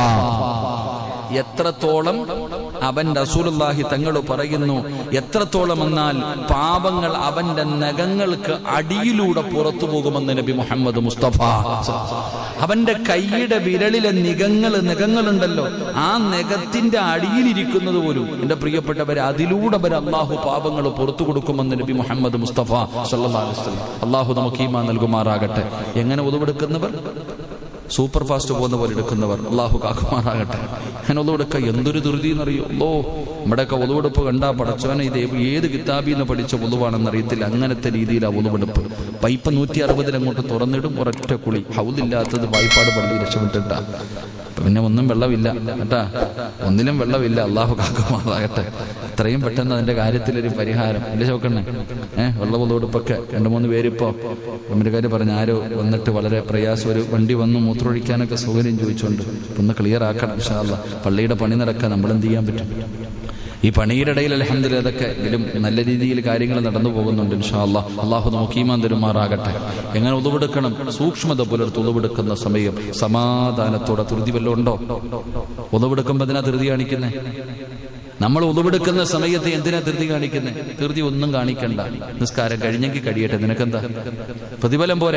എത്രത്തോളം അവൻ റസൂലുള്ളാഹി തങ്ങൾ പറയുന്നു എത്രത്തോളം എന്നാൽ പാപങ്ങൾ അവന്റെ നഖങ്ങൾക്ക് അടിയിലൂടെ പുറത്തു പോകുമെന്ന് നബി മുഹമ്മദ് മുസ്തഫ അവന്റെ കൈയുടെ വിരലിലെ നിഖങ്ങൾ നിഖങ്ങളുണ്ടല്ലോ ആ നഖത്തിന്റെ അടിയിലിരിക്കുന്നത് പോലും എന്റെ പ്രിയപ്പെട്ടവരെ അതിലൂടെ അവർ അള്ളാഹു പാപങ്ങൾ പുറത്തു കൊടുക്കുമെന്ന് നബി മുഹമ്മദ് മുസ്തഫ സല്ലല്ലാഹു അലൈഹി വസല്ലം അള്ളാഹു നമുക്ക് ഈമാ നൽകുമാറാകട്ടെ എങ്ങനെ ഉതവെടുക്കുന്നവർ സൂപ്പർ ഫാസ്റ്റ് പോകുന്ന പോലെ എടുക്കുന്നവർ അള്ളാഹു കാക്കുമാറാകട്ടെ അങ്ങനെ ഒതുവെടുക്ക എന്തൊരു ധൃതി എന്നറിയോ ഓ നമ്മുടെയൊക്കെ ഒതുവെടുപ്പ് കണ്ടാ പടച്ചവനെ ഇത് ഏത് കിതാബിന്ന് പഠിച്ച ഒതുവാണെന്ന് അറിയത്തില്ല അങ്ങനത്തെ രീതിയിലാണ് ഒതുവെടുപ്പ് പൈപ്പ് നൂറ്റി അറുപതിൽ അങ്ങോട്ട് തുറന്നിടും ഒരൊറ്റ കുളി ഹൗദില്ലാത്തത് വായ്പാട് പള്ളി രക്ഷപ്പെട്ടിട്ടാ പിന്നെ ഒന്നും വെള്ളമില്ല കേട്ടാ ഒന്നിലും വെള്ളമില്ല അള്ളാഹു കാക്കുമാറാകട്ടെ എത്രയും പെട്ടെന്ന് അതിന്റെ കാര്യത്തിലൊരു പരിഹാരം എന്റെ ചോക്കണ്ണേ ഏഹ് വെള്ളപൊതുവെടുപ്പൊക്കെ രണ്ടു മൂന്ന് പേരിപ്പോ അമേരിക്കാർ പറഞ്ഞു ആരോ വന്നിട്ട് വളരെ പ്രയാസം ഒരു വണ്ടി വന്നു മൂത്രമൊഴിക്കാനൊക്കെ സൗകര്യം ചോദിച്ചുകൊണ്ട് ഒന്ന് ക്ലിയർ ആക്കണം ഇൻഷാല്ല പള്ളിയുടെ പണി നടക്കാൻ നമ്മൾ എന്ത് ചെയ്യാൻ പറ്റും ഈ പണിയുടെ ഇടയിൽ അലഹമ്മദില്ല അതൊക്കെ എങ്കിലും നല്ല രീതിയിൽ കാര്യങ്ങൾ നടന്നു പോകുന്നുണ്ട് ഇൻഷാല്ല അള്ളാഹു നോക്കിയുമാൻ തരുമാറാകട്ടെ എങ്ങനെ ഉതവെടുക്കണം സൂക്ഷ്മത പുലർത്ത് ഉതവെടുക്കുന്ന സമയം സമാധാനത്തോടെ ധൃതി വല്ലതും ഉണ്ടോ ഉതവെടുക്കുമ്പോൾ അതിനാ ധൃതി കാണിക്കുന്നേ നമ്മൾ ഉതവെടുക്കുന്ന സമയത്ത് എന്തിനാ ധൃതി കാണിക്കുന്നത് ധൃതി ഒന്നും കാണിക്കണ്ട നിസ്കാരം കഴിഞ്ഞെങ്കിൽ കഴിയട്ടെ നിനക്കെന്താ പ്രതിഫലം പോരെ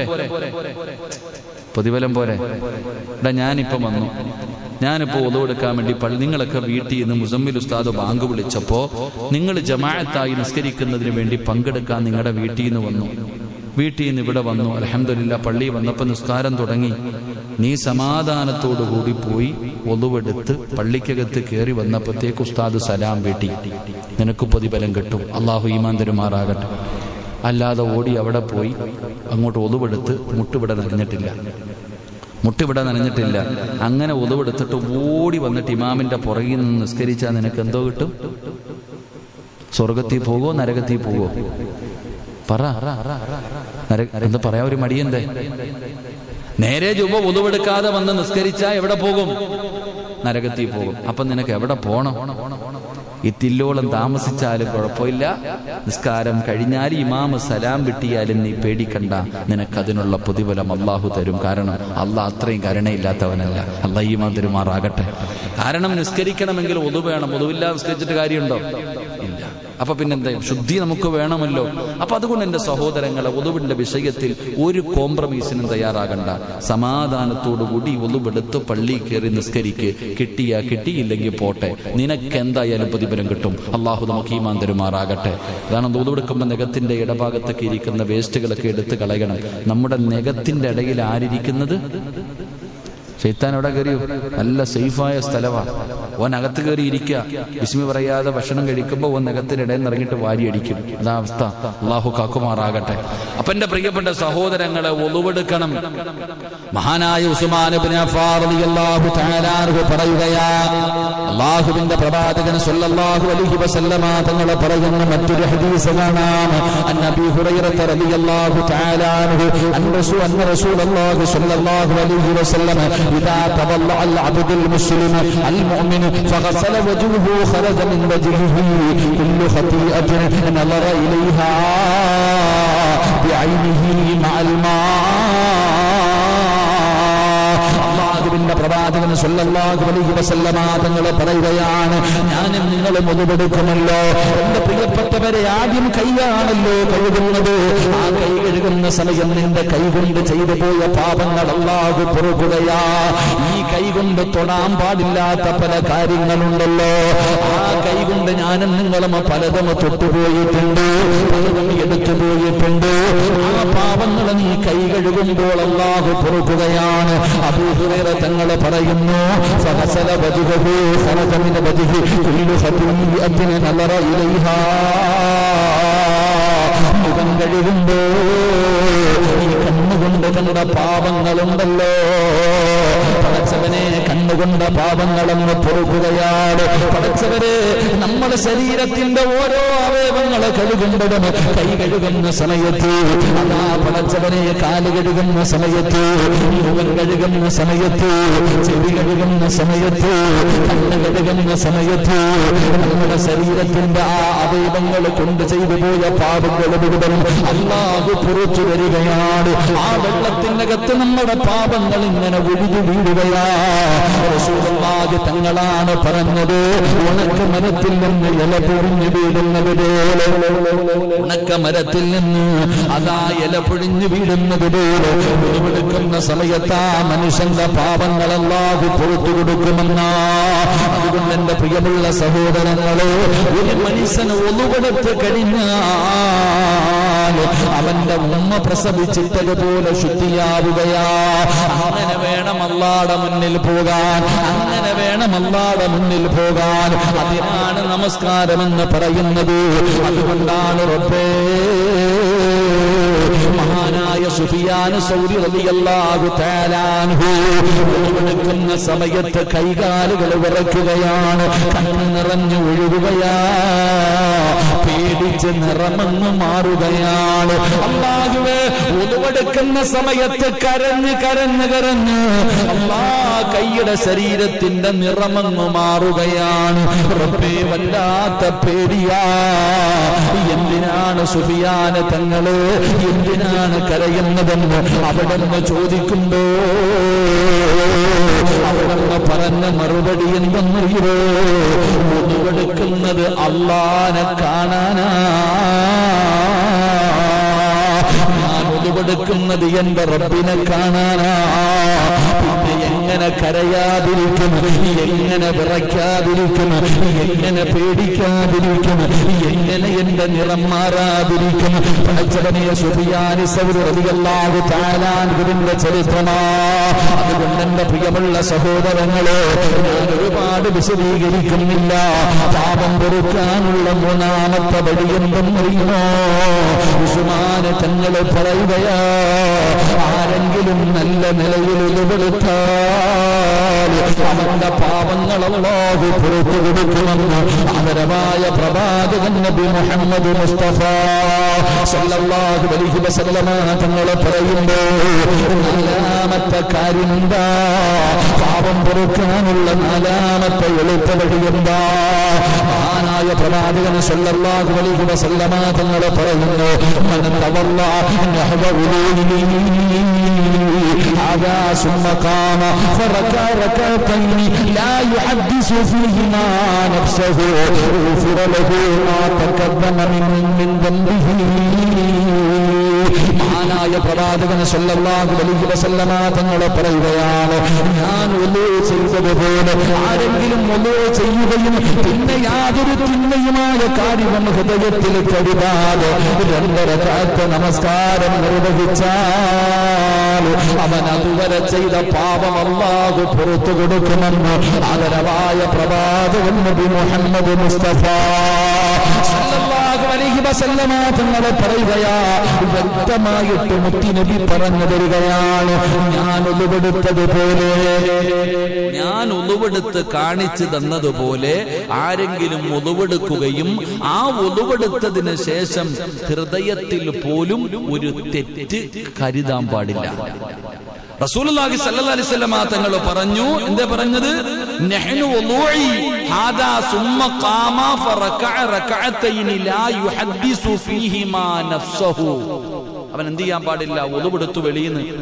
പ്രതിഫലം പോരെ എടാ ഞാനിപ്പം വന്നു ഞാനിപ്പോ ഉതവെടുക്കാൻ വേണ്ടി പള്ളി നിങ്ങളൊക്കെ വീട്ടിൽ നിന്ന് മുസമ്മിൽ ഉസ്താദ് ബാങ്ക് വിളിച്ചപ്പോ നിങ്ങൾ ജമാഅത്തായി നിസ്കരിക്കുന്നതിന് വേണ്ടി പങ്കെടുക്കാൻ നിങ്ങളുടെ വീട്ടിൽ നിന്ന് വന്നു വീട്ടിൽ നിന്ന് ഇവിടെ വന്നു അലഹമില്ല പള്ളി വന്നപ്പോൾ നിസ്കാരം തുടങ്ങി നീ സമാധാനത്തോടു കൂടി പോയി ഒതുവെടുത്ത് പള്ളിക്കകത്ത് കയറി വന്നപ്പോഴത്തേക്ക് ഉസ്താദ് സലാം വീട്ടി നിനക്ക് പ്രതിഫലം കിട്ടും അള്ളാഹു ഈമാൻ തരുമാറാകട്ടെ അല്ലാതെ ഓടി അവിടെ പോയി അങ്ങോട്ട് ഒതുവെടുത്ത് മുട്ടിവിടെ നനഞ്ഞിട്ടില്ല മുട്ടിവിടെ നനഞ്ഞിട്ടില്ല അങ്ങനെ ഒതുവെടുത്തിട്ട് ഓടി വന്നിട്ട് ഇമാമിന്റെ പുറകിൽ നിന്ന് നിസ്കരിച്ചാൽ നിനക്ക് എന്തോ കിട്ടും സ്വർഗത്തിൽ പോകോ നരകത്തിൽ പോകോ പറ നര- എന്താ പറയാ ഒരു മടിയന്തേ നേരെ ചുവ ഒതുവെടുക്കാതെ വന്ന് നിസ്കരിച്ചാ എവിടെ പോകും നരകത്തിൽ പോകും അപ്പൊ നിനക്ക് എവിടെ പോണം ഇത്തില്ലോളം താമസിച്ചാലും കുഴപ്പമില്ല നിസ്കാരം കഴിഞ്ഞാൽ ഇമാമ് സലാം വിട്ടിയാലും നീ പേടിക്കണ്ട നിനക്കതിനുള്ള പ്രതിഫലം അള്ളാഹു തരും കാരണം അള്ളാഹ് അത്രയും കരുണയില്ലാത്തവനല്ല അള്ളാഹ് ഈമാൻ തരുമാറാകട്ടെ കാരണം നിസ്കരിക്കണമെങ്കിൽ ഒതു വേണം ഒതുവില്ലാതെ നിസ്കരിച്ചിട്ട് കാര്യമുണ്ടോ ഇല്ല അപ്പൊ പിന്നെന്താ ശുദ്ധി നമുക്ക് വേണമല്ലോ അപ്പൊ അതുകൊണ്ട് എന്റെ സഹോദരങ്ങളെ ഒതുവിന്റെ വിഷയത്തിൽ ഒരു കോംപ്രമൈസിനും തയ്യാറാകണ്ട സമാധാനത്തോടുകൂടി ഒതുവെടുത്ത് പള്ളി കയറി നിസ്കരിക്ക് കിട്ടിയാ കിട്ടിയില്ലെങ്കിൽ പോട്ടെ നിനക്ക് എന്തായാലും പ്രതിഫലം കിട്ടും അള്ളാഹു നമുക്ക് ഈ മാന്തരുമാറാകട്ടെ കാരണം ഒതുവെടുക്കുമ്പോൾ നെഗത്തിന്റെ ഇടഭാഗത്തൊക്കെ ഇരിക്കുന്ന വേസ്റ്റുകളൊക്കെ എടുത്ത് കളയണം നമ്മുടെ നെഗത്തിന്റെ ഇടയിൽ ആരിരിക്കുന്നത് ഷെയ്ത്താൻ എവിടെ കയറിയോ നല്ല സേഫായ സ്ഥലമാണ് ഓൻ അകത്ത് കയറി ഇരിക്കുക വിസ്മി പറയാതെ ഭക്ഷണം കഴിക്കുമ്പോൾ ഓൻ നഗത്തിനിടയിൽ നിന്ന് ഇറങ്ങിയിട്ട് വാരി അടിക്കും അതാ അവസ്ഥ അള്ളാഹു കാക്കുമാറാകട്ടെ അപ്പൊ എന്റെ പ്രിയപ്പെട്ട സഹോദരങ്ങളെ ഒളിവെടുക്കണം മഹാനായ ഉസ്മാൻ ഇബ്നു അഫ്ഫാൻ റളിയല്ലാഹു തആല അൻഹു പറയുകയാ അള്ളാഹുവിന്റെ പ്രവാചകൻ സല്ലല്ലാഹു അലൈഹി വസല്ലമ തങ്ങൾ പറയുന്ന മറ്റൊരു ഹദീസ് കാണാം അൻ അബീ ഹുറൈറ റളിയല്ലാഹു തആല അൻഹു അൻ റസൂൽ അൻ റസൂലുള്ളാഹി സ്വല്ലല്ലാഹു അലൈഹി വസല്ലം ഇദാ തവല്ലഅ العبد المسلم المؤمن فغسل وجهه خرج من وجهه كل خطيئة نظر إليها بعينه مع الماء അള്ളാഹുവിന്റെ പ്രവാചകൻ സല്ലല്ലാഹു അലൈഹി വസല്ലമ തങ്ങൾ പറയുകയാണ് ഞാനും നിങ്ങളും ഒതുവെടുക്കുമല്ലോ എന്റെ പ്രിയപ്പെട്ടവരെ ആദ്യം കൈയാണല്ലോ കഴുകുന്നത് ആ കൈ കഴുകുന്ന സമയം നിന്റെ കൈ കൊണ്ട് ചെയ്തു പോയ പാപങ്ങൾ അല്ലാഹു പൊറുക്കുകയാ ഈ കൈ കൊണ്ട് തൊടാൻ പാടില്ലാത്ത പല കാര്യങ്ങളുണ്ടല്ലോ ആ കൈ കൊണ്ട് ഞാനും നിങ്ങളും പലതും തൊട്ടുപോയിട്ടുണ്ട് പലതും എടുത്തു പോയിട്ടുണ്ട് ആ പാപങ്ങൾ നീ കൈ കഴുകുമ്പോൾ അല്ലാഹു പൊറുക്കുകയാണ് അബൂഹുറൈറ തങ്ങൾ പറയുന്നു ഫഹസല വജുഹു ഖറജ മിൻ വജ്ഹി കുല്ലു ഖതീഅത്തിൻ നളറ ഇലൈഹാ മുഖം കഴുകുമ്പോ ഈ കണ്ണുകൊണ്ട് കണ്ട പാപങ്ങളുണ്ടല്ലോ പടച്ചവനെ കണ്ണുകൊണ്ട പാപങ്ങളങ്ങ് പൊറുക്കുകയാണ് പടച്ചവരെ നമ്മുടെ ശരീരത്തിന്റെ ഓരോ അവയവങ്ങളെ കഴുകുമ്പോഴും കൈ കഴുകുന്ന സമയത്ത് അതാ പടച്ചവനെ കാല് കഴുകുന്ന സമയത്ത് മുഖം കഴുകുന്ന സമയത്ത് ചെവി കഴുകുന്ന സമയത്ത് കണ്ണ് കഴുകുന്ന സമയത്ത് നമ്മുടെ ശരീരത്തിന്റെ ആ അവയവങ്ങൾ കൊണ്ട് ചെയ്തു പോയ പാപങ്ങൾ മുഴുവൻ അള്ളാഹു പുറത്തു വരികയാണ് ആ വെള്ളത്തിനകത്ത് നമ്മുടെ പാപങ്ങൾ ഇങ്ങനെ ഒഴുകി വീഴുകയാ റസൂലുള്ളാഹി തങ്ങളാണ് പറഞ്ഞത് ഉണക്ക മരത്തിൽ നിന്ന് ഇല പൊഴിഞ്ഞു വീഴുന്നത് പോലെ ഉണക്ക മരത്തിൽ നിന്ന് അതാ ഇല പൊഴിഞ്ഞു വീഴുന്നത് പോലെ ഉരുവെടുക്കുന്ന സമയത്ത് ആ മനുഷ്യന്റെ പാപങ്ങൾ അല്ലാഹു പുറത്തു കൊടുക്കുമെന്നാ അതുകൊണ്ട് എന്റെ പ്രിയമുള്ള സഹോദരങ്ങളെ ഒരു മനുഷ്യന് ഒന്നുകൊടുത്ത് കഴിഞ്ഞാൽ അവന്റെ ഉമ്മ പ്രസവിച്ചിട്ടതുപോലെ ശുദ്ധിയാവുകയാ അങ്ങനെ വേണം അല്ലാടെ മുന്നിൽ പോകാൻ അങ്ങനെ വേണം അല്ലാടെ മുന്നിൽ പോകാൻ അതിനാണ് നമസ്കാരമെന്ന് പറയുന്നത് അതുകൊണ്ടാണ് റബ്ബേ മഹാനായ സുഫിയാന് സൗരി റളിയല്ലാഹു തആല അൻഹു ഒളിവെടുക്കുന്ന സമയത്ത് കൈകാലുകൾ വിറയ്ക്കുകയാണ് കണ്ണ് നിറഞ്ഞു ഒഴുകുകയാ പേടിച്ച് നിറമങ്ങ് മാറുകയാണ് അള്ളാഹുവേ ഒളിവെടുക്കുന്ന സമയത്ത് കരഞ്ഞ് കരഞ്ഞ് കരഞ്ഞ് അള്ളാ കൈയുടെ ശരീരത്തിന്റെ നിറമങ്ങ് മാറുകയാണ് റബ്ബേ വല്ലാത്ത പേടിയാ എന്തിനാണ് സുഫിയാന് തങ്ങള് എന്തിനാണ് കരയുന്നതെന്ന് അവിടെ നിന്ന് ചോദിക്കുമ്പോ അവിടെ നിന്ന് പറഞ്ഞ മറുപടി എന്തെന്നറിയോ ഒന്നുകൊടുക്കുന്നത് അള്ളാനെ കാണാനാ ഞാൻ ഒതുവെടുക്കുന്നത് എന്റെ റബ്ബിനെ കാണാനാ പിന്നെ എങ്ങനെ കരയാതിരിക്കും എങ്ങനെ വിറയ്ക്കാതിരിക്കും എങ്ങനെ പേടിക്കാതിരിക്കും എങ്ങനെ എന്റെ നിറം മാറാതിരിക്കും പടച്ചവനെ സുഫിയാനി സൗരല്ലാഹു താലാൻഗുവിന്റെ ചരിത്രമാ അതുകൊണ്ട് എന്റെ പ്രിയമുള്ള സഹോദരങ്ങളെ ഞാൻ ഒരുപാട് വിശദീകരിക്കുന്നില്ല പാപം പൊറുക്കാനുള്ള മൂന്നാമത്തെ വഴി എന്തെന്നറിയുമോ ഉസുമാന് തങ്ങളെ പറയുകയാ ആരെങ്കിലും നല്ല നിലയിൽ ഉരുവെടുത്താൽ അവന്റെ പാപങ്ങളല്ലാഹു പുറത്തു കൊടുക്കുമെന്ന് ആദരവായ പ്രവാചകൻ നബി മുഹമ്മദ് മുസ്തഫ സല്ലല്ലാഹു അലൈഹി വസല്ലമ തങ്ങളെ പറയുമ്പോൾ നാലാമത്തെ കാര്യം എന്താ പാപം പൊറുക്കാനുള്ള നാലാമത്തെ എളുപ്പ വഴി എന്താ മഹാനായ പ്രവാചകൻ സല്ലല്ലാഹു അലൈഹി വസല്ലമ തങ്ങളെ പറയുന്നു മൻ തവല്ല നഹവ ഉലൂലിനി هذا ثم قام فركع ركعتين لا يحدث فيهما نفسه غفر له ما تقدم من من ذنبه മഹാനായ പ്രവാചകൻ സല്ലല്ലാഹു അലൈഹി വസല്ലമ തങ്ങളെ പറയുകയാണ് ഞാൻ ഒലു ചെയ്തതുപോലെ ആരെങ്കിലും ഒലു ചെയ്യുകയും പിന്നെ യാതൊരു തിന്മയുമായ കാര്യവും ഹൃദയത്തിൽ കരുതാതെ രണ്ടര കാത്ത നമസ്കാരം നിർവഹിച്ചാൽ അവൻ അതുവരെ ചെയ്ത പാപം അള്ളാഹു പുറത്തു കൊടുക്കുമെന്ന് ആദരവായ പ്രവാചകൻ നബി മുഹമ്മദ് മുസ്തഫ സല്ലല്ലാഹു അലൈഹി വസല്ലമ തങ്ങളെ പറയുകയാ വ്യക്തമായിട്ട് മുത്തിനബി പറഞ്ഞു തരികയാണ് ഞാൻ ഒന്നുപെടുത്തതുപോലെ ഞാൻ ഒന്നുവെടുത്ത് കാണിച്ചു തന്നതുപോലെ ആരെങ്കിലും ഒന്നുവെടുക്കുകയും ആ ഒന്നുവെടുത്തതിന് ശേഷം ഹൃദയത്തിൽ പോലും ഒരു തെറ്റ് കരുതാൻ പാടില്ല റസൂലുള്ളാഹി സ്വല്ലല്ലാഹി അലൈഹി വസല്ലമ തങ്ങൾ പറഞ്ഞു എന്താ പറഞ്ഞത് നഹ്നു വുളൂഇ ഹാദാ സുമ്മ ഖാമ ഫറകഅ റകഅത്തൈനി ലാ യുഹദ്ദിസു ഫീഹിമാ നഫ്സഹു അവൻ എന്ത് ചെയ്യാൻ പാടില്ല ഒതുവെടുത്തു വെളിയിന്ന്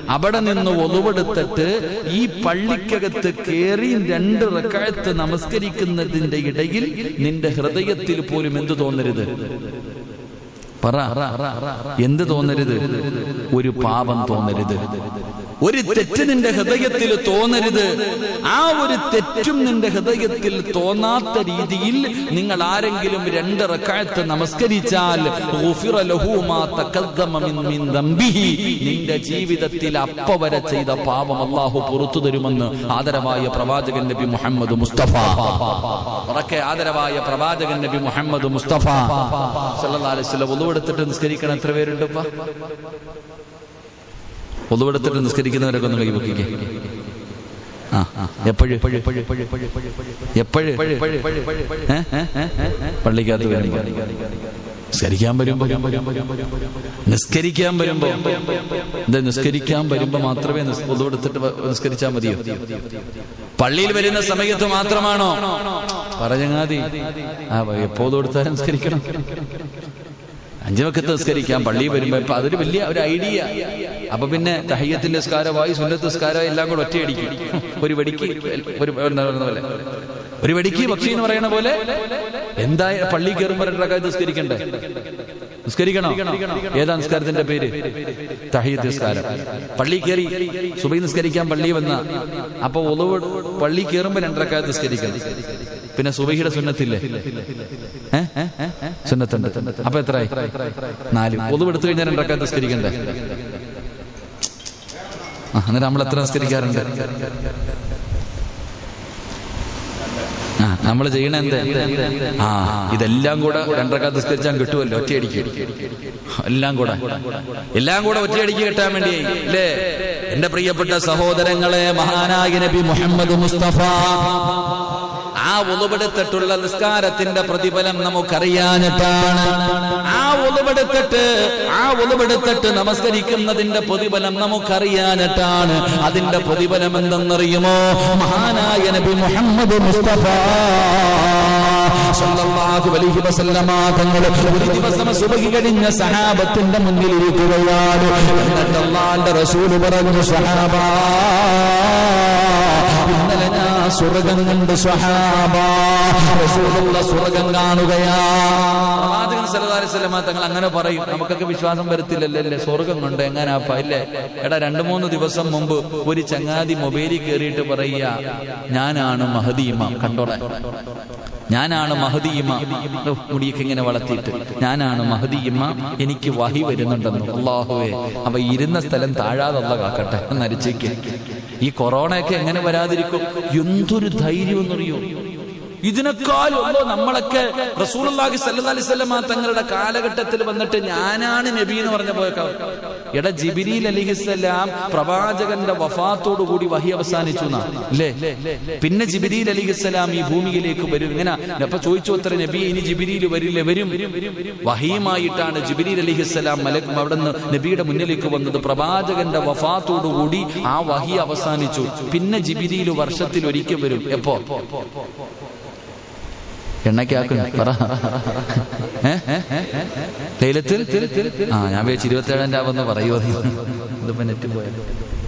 അവിടെ നിന്ന് ഒളിവെടുത്തിട്ട് ഈ പള്ളിക്കകത്ത് കേറി രണ്ട് റക്കായത്ത് നമസ്കരിക്കുന്നതിന്റെ ഇടയിൽ നിന്റെ ഹൃദയത്തിൽ പോലും എന്ത് തോന്നരുത് പറ എന്ത് തോന്നരുത് ഒരു പാപം തോന്നരുത് ഒരു തെറ്റ് നിന്റെ ഹൃദയത്തിൽ തോന്നരുത് ആ ഒരു തെറ്റും നിന്റെ ഹൃദയത്തിൽ തോന്നാത്ത രീതിയിൽ നിങ്ങൾ ആരെങ്കിലും രണ്ട് റക്കായത്ത് നമസ്കരിച്ചാൽ ഗുഫിറ ലഹു മാ തഖദ്ദമ മിൻ മിൻ ദംബിഹി. നിന്റെ ജീവിതത്തിൽ അപ്പ വരെ ചെയ്ത പാപം അള്ളാഹു പുറത്തു തരുമെന്ന് ആദരവായ പ്രവാചകൻ നബി മുഹമ്മദ് മുസ്തഫ ഉറക്കെ ആദരവായ പ്രവാചകൻ നബി മുഹമ്മദ് മുസ്തഫ സല്ലല്ലാഹു അലൈഹി വസല്ലം ഒന്നുവെടുത്തിട്ട് നിസ്കരിക്കണം എത്ര പേരുണ്ട് ഇപ്പൊ ഒന്നുവെടുത്തിട്ട് നിസ്കരിക്കുന്നവരൊക്കെ ഒന്ന് കൈവക്കിക്കേ ആ എപ്പോഴും എപ്പോഴും പള്ളിക്കകത്ത് വരുമ്പോ നിസ്കരിക്കാൻ വരുമ്പോ നിസ്കരിക്കാൻ വരുമ്പോ എന്താ നിസ്കരിക്കാൻ വരുമ്പോ മാത്രമേ ഒന്നുവെടുത്തിട്ട് നിസ്കരിച്ചാൽ മതിയോ പള്ളിയിൽ വരുന്ന സമയത്ത് മാത്രമാണോ പറഞ്ഞങ്ങാതി ആ എപ്പോഴും കൊടുത്താലും നിസ്കരിക്കണം അഞ്ചു വക്കത്ത് നിസ്കരിക്കാം പള്ളിയിൽ വരുമ്പോ ഇപ്പൊ അതൊരു വലിയ ഒരു ഐഡിയ അപ്പൊ പിന്നെ തഹയ്യത്തിന്റെ നിസ്കാരമായി സുന്നത്ത് നിസ്കാരമായി എല്ലാം കൂടെ ഒറ്റയടിക്കും ഒരു വെടിക്ക് ഒരു എന്താ പറയുന്ന പോലെ ഒരു വെടിക്ക് പക്ഷി എന്ന് പറയുന്ന പോലെ എന്താ പള്ളി കയറുമ്പോൾ രണ്ടരക്കാർ നിസ്കരിക്കണ്ടേ നിസ്കരിക്കണോ ഏതാ നിസ്കാരത്തിന്റെ പേര് തഹയ്യത്ത് നിസ്കാരം പള്ളി കയറി സുബൈ നിസ്കരിക്കാൻ പള്ളി വന്ന അപ്പൊ ഒളിവ് പള്ളി കയറുമ്പോ രണ്ടരക്കാർ നിസ്കരിക്കണം പിന്നെ സുബഹിയുടെ സുന്നത്തില്ലേ ഏ? സുന്നത്തുണ്ട് അപ്പൊ എത്രയായി നാല് ഒതുവെടുത്തു കഴിഞ്ഞാൽ രണ്ടരക്കാർ നിസ്കരിക്കണ്ടേ ആ എന്നിട്ട് നമ്മൾ എത്ര നിസ്കരിക്കാറുണ്ട് ആ നമ്മൾ ചെയ്യണ എന്ത് ആ ഇതെല്ലാം കൂടെ രണ്ടരക്കാത്ത് നിസ്കരിച്ചാൽ കിട്ടുമല്ലോ ഒറ്റയടിക്ക് എല്ലാം കൂടെ എല്ലാം കൂടെ ഒറ്റയടിക്ക് കിട്ടാൻ വേണ്ടി അല്ലേ എന്റെ പ്രിയപ്പെട്ട സഹോദരങ്ങളെ മഹാനായ നബി മുഹമ്മദ് മുസ്തഫ ആ ഒളിവെടുത്തിട്ടുള്ള നിസ്കാരത്തിന്റെ പ്രതിഫലം നമുക്കറിയാനിട്ടാണ് ആ ഒളിവെടുത്തിട്ട് ആ ഒളിവെടുത്തിട്ട് നമസ്കരിക്കുന്നതിന്റെ പ്രതിഫലം നമുക്കറിയാനിട്ടാണ് അതിന്റെ പ്രതിഫലം എന്തെന്നറിയുമോ മഹാനായ നബി മുഹമ്മദ് മുസ്തഫ സല്ലല്ലാഹു അലൈഹി വസല്ലമ തങ്ങൾ ഒരു ദിവസം സുബഹി കഴിഞ്ഞ സഹാബത്തിന്റെ മുന്നിൽ ഇരിക്കുകയാണ് എന്നിട്ട് അള്ളാന്റെ റസൂല് പറഞ്ഞു സഹാബ ഇന്നലെ ഞാൻ സ്വർഗം കണ്ട് സ്വഹാബ റസൂലുള്ള സ്വർഗം കാണുകയാ പ്രവാചകൻ സല്ലല്ലാഹു അലൈഹി വസല്ലമ തങ്ങൾ അങ്ങനെ പറയും നമുക്കൊക്കെ വിശ്വാസം വരത്തില്ലല്ലേ അല്ലേ സ്വർഗം കൊണ്ട് എങ്ങനാപ്പ ഇല്ലേ എടാ രണ്ടു മൂന്ന് ദിവസം മുമ്പ് ഒരു ചങ്ങാതി മൊബൈലിൽ കയറിയിട്ട് പറയുക ഞാനാണ് മഹദീമ കണ്ടോളെ ഞാനാണ് മഹദീമ ഓ, മുടിയൊക്കെ ഇങ്ങനെ വളർത്തിയിട്ട് ഞാനാണ് മഹദീമ എനിക്ക് വഹി വരുന്നുണ്ടെന്ന് അള്ളാഹുവേ അവ ഇരുന്ന സ്ഥലം താഴാതല്ല കാക്കട്ടെ നരിച്ചേക്ക് ഈ കൊറോണയൊക്കെ എങ്ങനെ വരാതിരിക്കും എന്തൊരു ധൈര്യം എന്നറിയോ ഇതിനേക്കാളും അല്ലോ നമ്മളൊക്കെ റസൂലുള്ളാഹി സ്വല്ലല്ലാഹി അലൈഹി വസല്ലമ തങ്ങളുടെ കാലഘട്ടത്തിൽ വന്നിട്ട് ഞാനാണ് നബി എന്ന് പറഞ്ഞ പോയേക്കാം എടാ ജിബിരിൽ അലിഹിസ്സലാം പ്രവാചകന്റെ വഫാത്തോടു കൂടി വഹി അവസാനിച്ചു എന്നാ അല്ലേ പിന്നെ ജിബിരിൽ അലിഹിസ്സലാം ഈ ഭൂമിയിലേക്ക് വരും ഇങ്ങനെ അപ്പൊ ചോദിച്ചു അത്ര നബി ഇനി ജിബിരിയിൽ വരില്ല വരും വഹിയുമായിട്ടാണ് ജിബിരിൽ അലിഹിസ്സലാം മലക് അവിടുന്ന് നബിയുടെ മുന്നിലേക്ക് വന്നത് പ്രവാചകന്റെ വഫാത്തോടു കൂടി ആ വഹി അവസാനിച്ചു പിന്നെ ജിബിരിയിൽ വർഷത്തിൽ ഒരിക്കൽ വരും എപ്പോ എണ്ണയ്ക്കാക്കും പറ ഏ? ലൈലത്തിൽ ആ ഞാൻ വിചാരിച്ചു ഇരുപത്തേഴാം രാവെന്ന് പറയുമോ ഇതിപ്പോ നെറ്റ് പോയത്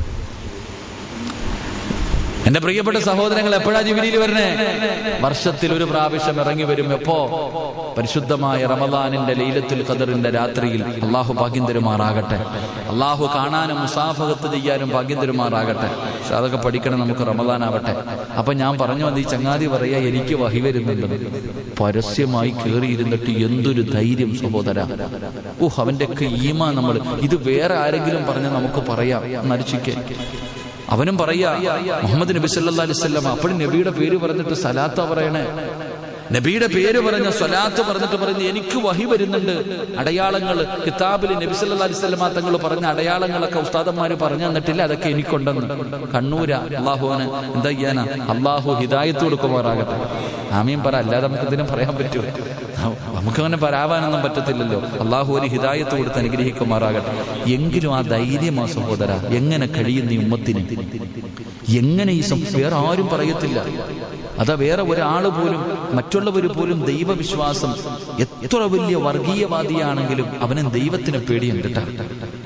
എന്റെ പ്രിയപ്പെട്ട സഹോദരങ്ങൾ എപ്പോഴാ ജിബിരിയിൽ വരണേ വർഷത്തിൽ ഒരു പ്രാവശ്യം ഇറങ്ങി വരും എപ്പോ പരിശുദ്ധമായ റമദാനിന്റെ ലൈലത്തുൽ ഖദറിന്റെ രാത്രിയിൽ അള്ളാഹു ഭാഗ്യം തരുമാറാകട്ടെ അള്ളാഹു കാണാനും മുസാഫകത്ത് ചെയ്യാനും ഭാഗ്യം തരുമാറാകട്ടെ പക്ഷെ അതൊക്കെ പഠിക്കണം നമുക്ക് റമദാൻ ആവട്ടെ അപ്പൊ ഞാൻ പറഞ്ഞു വന്ന് ഈ ചങ്ങാതി പറയാ എനിക്ക് വഹി വരുന്നുണ്ടെന്ന് പരസ്യമായി കയറിയിരുന്നിട്ട് എന്തൊരു ധൈര്യം സഹോദര ഊഹ് അവന്റെ ഒക്കെ ഈമ നമ്മൾ ഇത് വേറെ ആരെങ്കിലും പറഞ്ഞ നമുക്ക് പറയാം നരിച്ചിക്കേ അവനും പറയാ മുഹമ്മദ് നബി സല്ലാ അലിസ്ലാം അപ്പോഴും നബിയുടെ പേര് പറഞ്ഞിട്ട് സലാത്ത പറയണേ നബിയുടെ പേര് പറഞ്ഞ സ്വലാത്ത് പറഞ്ഞിട്ട് പറഞ്ഞ് എനിക്ക് വഹി വരുന്നുണ്ട് അടയാളങ്ങൾ കിതാബിൽ നബി സല്ലാ അലിസ്ലാം തങ്ങൾ പറഞ്ഞ അടയാളങ്ങളൊക്കെ ഉസ്താദന്മാര് പറഞ്ഞു തന്നിട്ടില്ല അതൊക്കെ എനിക്കുണ്ടെന്ന് കണ്ണൂര അള്ളാഹുവിന് എന്താ ചെയ്യാനാ അള്ളാഹു ഹിദായത്ത് കൊടുക്കുമാറാകട്ടെ ആമീൻ പറ അല്ലാതെ നമുക്ക് ഇതിനും പറയാൻ പറ്റുമോ നമുക്കങ്ങനെ പരാവാനൊന്നും പറ്റത്തില്ലല്ലോ അള്ളാഹു ഒരു ഹിദായത്ത് കൊടുത്ത് അനുഗ്രഹിക്കുമാറാകട്ടെ എങ്കിലും ആ ധൈര്യമാ സഹോദര എങ്ങനെ കഴിയുന്ന ഈ ഉമ്മത്തിന് എങ്ങനെ ഈ സം- വേറെ ആരും പറയത്തില്ല അതാ വേറെ ഒരാള് പോലും മറ്റുള്ളവർ പോലും ദൈവവിശ്വാസം എത്ര വലിയ വർഗീയവാദിയാണെങ്കിലും അവന് ദൈവത്തിന് പേടിയുണ്ട് കേട്ടോ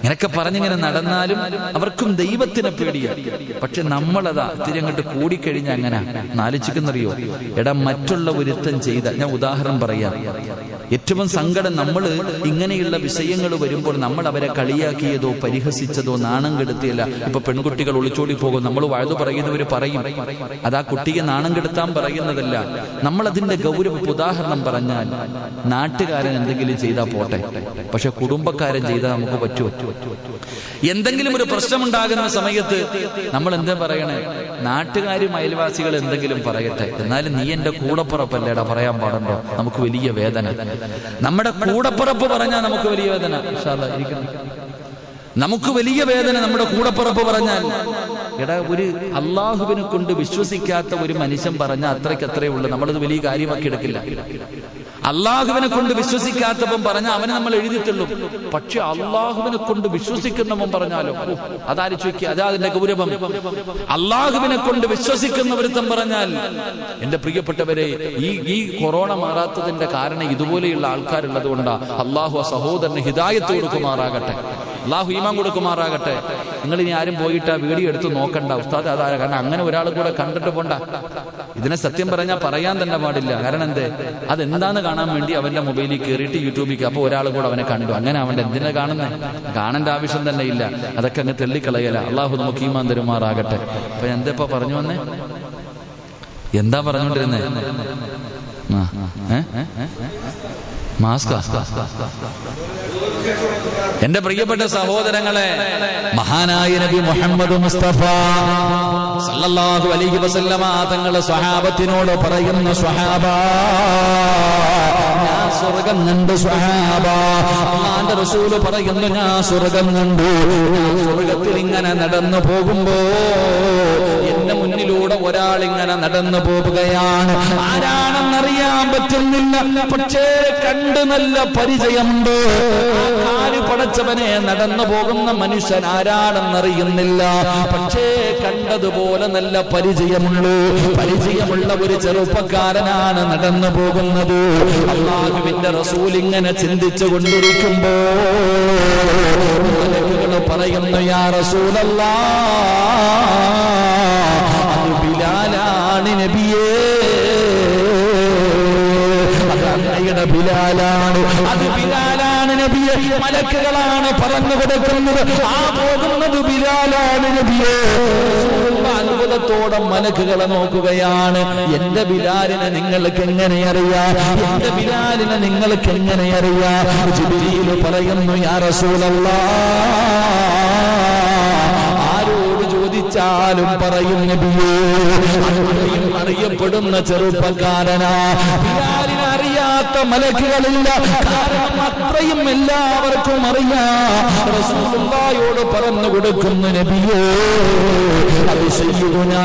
ഇങ്ങനൊക്കെ പറഞ്ഞിങ്ങനെ നടന്നാലും അവർക്കും ദൈവത്തിനെ പേടിയാണ് പക്ഷെ നമ്മളതാ ഇത്തിരി അങ്ങോട്ട് കൂടിക്കഴിഞ്ഞ അങ്ങനെ നാലിച്ചിക്കുന്നറിയോ എടാ മറ്റുള്ള ഒരുത്തൻ ചെയ്ത ഞാൻ ഉദാഹരണം പറയാം ഏറ്റവും സങ്കടം നമ്മൾ ഇങ്ങനെയുള്ള വിഷയങ്ങൾ വരുമ്പോൾ നമ്മൾ അവരെ കളിയാക്കിയതോ പരിഹസിച്ചതോ നാണം കെടുത്തിയല്ല ഇപ്പൊ പെൺകുട്ടികൾ ഒളിച്ചോടി പോകും നമ്മൾ വഴുതു പറയുന്നവർ പറയും അത് ആ കുട്ടിയെ നാണം കെടുത്താൻ പറയുന്നതല്ല നമ്മൾ അതിന്റെ ഗൗരവ ഉദാഹരണം പറഞ്ഞാൽ നാട്ടുകാരൻ എന്തെങ്കിലും ചെയ്താൽ പോട്ടെ പക്ഷെ കുടുംബക്കാരൻ ചെയ്താൽ നമുക്ക് പറ്റുമോ എന്തെങ്കിലും ഒരു പ്രശ്നമുണ്ടാകുന്ന സമയത്ത് നമ്മൾ എന്താ പറയണേ നാട്ടുകാരും അയൽവാസികൾ എന്തെങ്കിലും പറയട്ടെ എന്നാലും നീ എന്റെ കൂടപ്പുറപ്പല്ലേടാ പറയാൻ പാടുണ്ടോ നമുക്ക് വലിയ വേദന നമ്മുടെ കൂടപ്പുറപ്പ് പറഞ്ഞാൽ നമുക്ക് വലിയ വേദന ഇൻഷാ അല്ലാ, ഇരിക്കണം. നമുക്ക് വലിയ വേദന നമ്മുടെ കൂടപ്പുറപ്പ് പറഞ്ഞാൽ എടാ ഒരു അള്ളാഹുവിനെ കൊണ്ട് വിശ്വസിക്കാത്ത ഒരു മനുഷ്യൻ പറഞ്ഞാൽ അത്രയ്ക്ക് അത്രേ ഉള്ളൂ നമ്മളത് വലിയ കാര്യമാക്കി എടുക്കില്ല അള്ളാഹുവിനെ കൊണ്ട് വിശ്വസിക്കാത്തവൻ പറഞ്ഞാൽ അവനെ നമ്മൾ എഴുതിയിട്ടുള്ളൂ പക്ഷെ അള്ളാഹുവിനെ കൊണ്ട് വിശ്വസിക്കുന്നവൻ പറഞ്ഞാലോ ഓ, അതാലോചിച്ച് നോക്കിയ അതാ അതിന്റെ ഗൗരവം അള്ളാഹുവിനെ കൊണ്ട് വിശ്വസിക്കുന്നവരുത്തം പറഞ്ഞാൽ എന്റെ പ്രിയപ്പെട്ടവരെ ഈ ഈ കൊറോണ മാറാത്തതിന്റെ കാരണം ഇതുപോലെയുള്ള ആൾക്കാരുള്ളത് കൊണ്ടാ അള്ളാഹു ആ സഹോദരന് ഹിദായത്ത് കൊടുക്കുമാറാകട്ടെ അള്ളാഹു ഈമാൻ കൊടുക്കുമാറാകട്ടെ നിങ്ങൾ ഇനി ആരും പോയിട്ട് ആ വീഡിയോ എടുത്ത് നോക്കണ്ട ഉസ്താദ് അതാ കാരണം അങ്ങനെ ഒരാൾ കൂടെ കണ്ടിട്ട് പോണ്ട ഇതിനെ സത്യം പറഞ്ഞാൽ പറയാൻ തന്നെ പാടില്ല കാരണം എന്തേ അതെന്താന്ന് കാണാൻ വേണ്ടി അവന്റെ മൊബൈലിൽ കയറിയിട്ട് യൂട്യൂബിൽ അപ്പൊ ഒരാൾ കൂടെ അവനെ കണ്ടു അങ്ങനെ അവന്റെ എന്തിനാ കാണുന്നേ കാണേണ്ട ആവശ്യം തന്നെ ഇല്ല അതൊക്കെ അങ്ങ് തെള്ളിക്കളയല അള്ളാഹു നമുക്ക് ഈമാൻ തരുമാറാകട്ടെ അപ്പൊ എന്താ ഇപ്പൊ പറഞ്ഞു വന്നേ എന്താ പറഞ്ഞോണ്ടിരുന്നേ ആ, ഏ? മാസ്കാ എന്റെ പ്രിയപ്പെട്ട സഹോദരങ്ങളെ മഹാനായ നബി മുഹമ്മദ് മുസ്തഫ സല്ലല്ലാഹു അലൈഹി വസല്ലമ തങ്ങളെ സ്വഹാബത്തിനോട് പറയുന്ന സ്വഹാബ ഞാൻ സ്വർഗം കണ്ടു സ്വഹാബ അള്ളാന്റെ റസൂല് പറയുന്നു ഞാൻ സ്വർഗം കണ്ടു ഞാൻ സ്വർഗത്തിൽ ഇങ്ങനെ നടന്നു പോകുമ്പോ എന്റെ മുന്നിലൂടെ ഒരാൾ ഇങ്ങനെ നടന്നു പോവുകയാണ് ആരാണെന്നറിയാൻ പറ്റുന്നില്ല പക്ഷേ കണ്ട് നല്ല പരിചയമുണ്ട് ആ കാല് പടച്ചവനെ നടന്നു പോകുന്ന മനുഷ്യൻ ആരാണെന്നറിയുന്നില്ല പക്ഷേ കണ്ടതുപോലെ നല്ല പരിചയമുള്ളൂ പരിചയമുള്ള ഒരു ചെറുപ്പക്കാരനാണ് നടന്നു പോകുന്നത് അള്ളാഹുവിന്റെ റസൂൽ ഇങ്ങനെ ചിന്തിച്ചു കൊണ്ടിരിക്കുമ്പോ മലക്കുകൾ പറയുന്നു യാ റസൂലല്ലാ അത് ബിലാലാണ് നബിയേ അത് അങ്ങയുടെ ബിലാലാണ് അത് ബിലാലാണ് നബിയെ മലക്കുകളാണ് പറഞ്ഞു കൊടുക്കുന്നത് ആ പോകുന്നത് ബിലാലാണ് നബിയെ റസൂലുള്ള അത്ഭുതത്തോടെ മലക്കുകളെ നോക്കുകയാണ് എന്റെ ബിലാലിനെ നിങ്ങൾക്ക് എങ്ങനെ അറിയാം എന്റെ ബിലാലിനെ നിങ്ങൾക്ക് എങ്ങനെ അറിയാം ജിബിരിയിൽ പറയുന്നു യാ റസൂലല്ലാ ആരോട് ചോദിച്ചാലും പറയും നബിയേ അറിയും അറിയപ്പെടുന്ന ചെറുപ്പക്കാരനാ ബിലാലിനെ അറിയാത്ത മലക്കുകളില്ല കാരണം അത്രയും എല്ലാവർക്കും അറിയാം റസൂലുള്ളാഹിയോട് പറഞ്ഞു കൊടുക്കുന്നു നബിയേ അത് സയ്യിദുനാ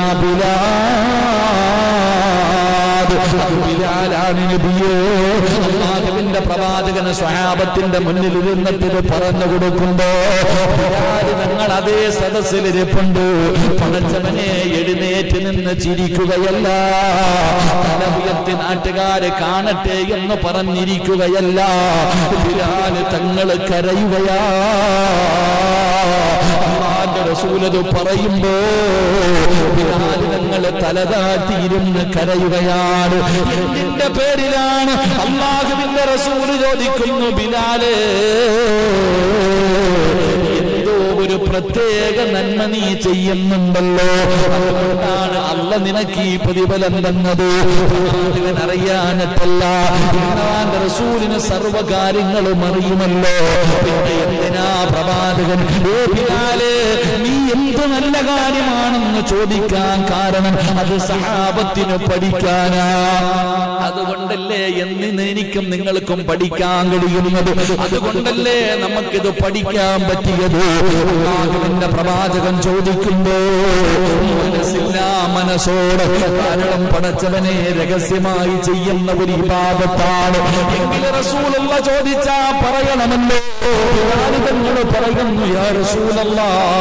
ബിലാൽ അത് ബിലാലാണ് നബിയേ അള്ളാഹുവിന്റെ പ്രവാചകന് സ്വഹാബത്തിന്റെ മുന്നിൽ ഇരുന്നിട്ട് ഇത് പറഞ്ഞു കൊടുക്കുമ്പോ ബിലാല് ഞങ്ങൾ അതേ സദസ്സിലിരിപ്പുണ്ട് പടച്ചവനെ എഴുന്നേറ്റ് നിന്ന് ചിരിക്കുകയല്ല തല ഉയർത്തി നാട്ടുകാര് കാണട്ടെ എന്ന് പറഞ്ഞിരിക്കുകയല്ല ബിലാല് തങ്ങള് കരയുകയാ അള്ളാന്റെ റസൂലത് പറയുമ്പോ ബിലാല് ഞങ്ങൾ തലതാട്ടിയിരുന്ന് കരയുകയാണ് എന്തിന്റെ പേരിലാണ് അള്ളാഹുവിന്റെ റസൂല് ചോദിക്കുന്നു ബിലാല് എന്തോ ഒരു പ്രത്യേക നന്മ നീ ചെയ്യുന്നുണ്ടല്ലോ അതുകൊണ്ടാണ് അല്ല നിനക്ക് ഈ പ്രതിഫലം തന്നത് പ്രവാചകൻ അറിയാനിട്ടല്ല ഇന്നാന്റെ റസൂലിന് സർവകാര്യങ്ങളും അറിയുമല്ലോ പിന്നെ എന്തിനാ പ്രവാചകൻ "ഏ ബിലാലേ, നീ എന്ത് നല്ല കാര്യമാണെന്ന് ചോദിക്കാൻ കാരണം അത് സഹാബത്തിന് പഠിക്കാനാ അതുകൊണ്ടല്ലേ എന്ന് എനിക്കും നിങ്ങൾക്കും പഠിക്കാൻ കഴിയുന്നത് അതുകൊണ്ടല്ലേ നമുക്കിത് പഠിക്കാൻ പറ്റിയത് അള്ളാഹുവിന്റെ പ്രവാചകൻ ചോദിക്കുമ്പോ മനസ്സില്ല മനസ്സോട് കാരണം പടച്ചവനെ രഹസ്യമായി ചെയ്യുന്ന ഒരു വിഭാഗത്താണ് എങ്കിൽ റസൂലുള്ള ചോദിച്ചാ പറയണമല്ലോ നിങ്ങൾ പറയുന്നു യാ റസൂലല്ല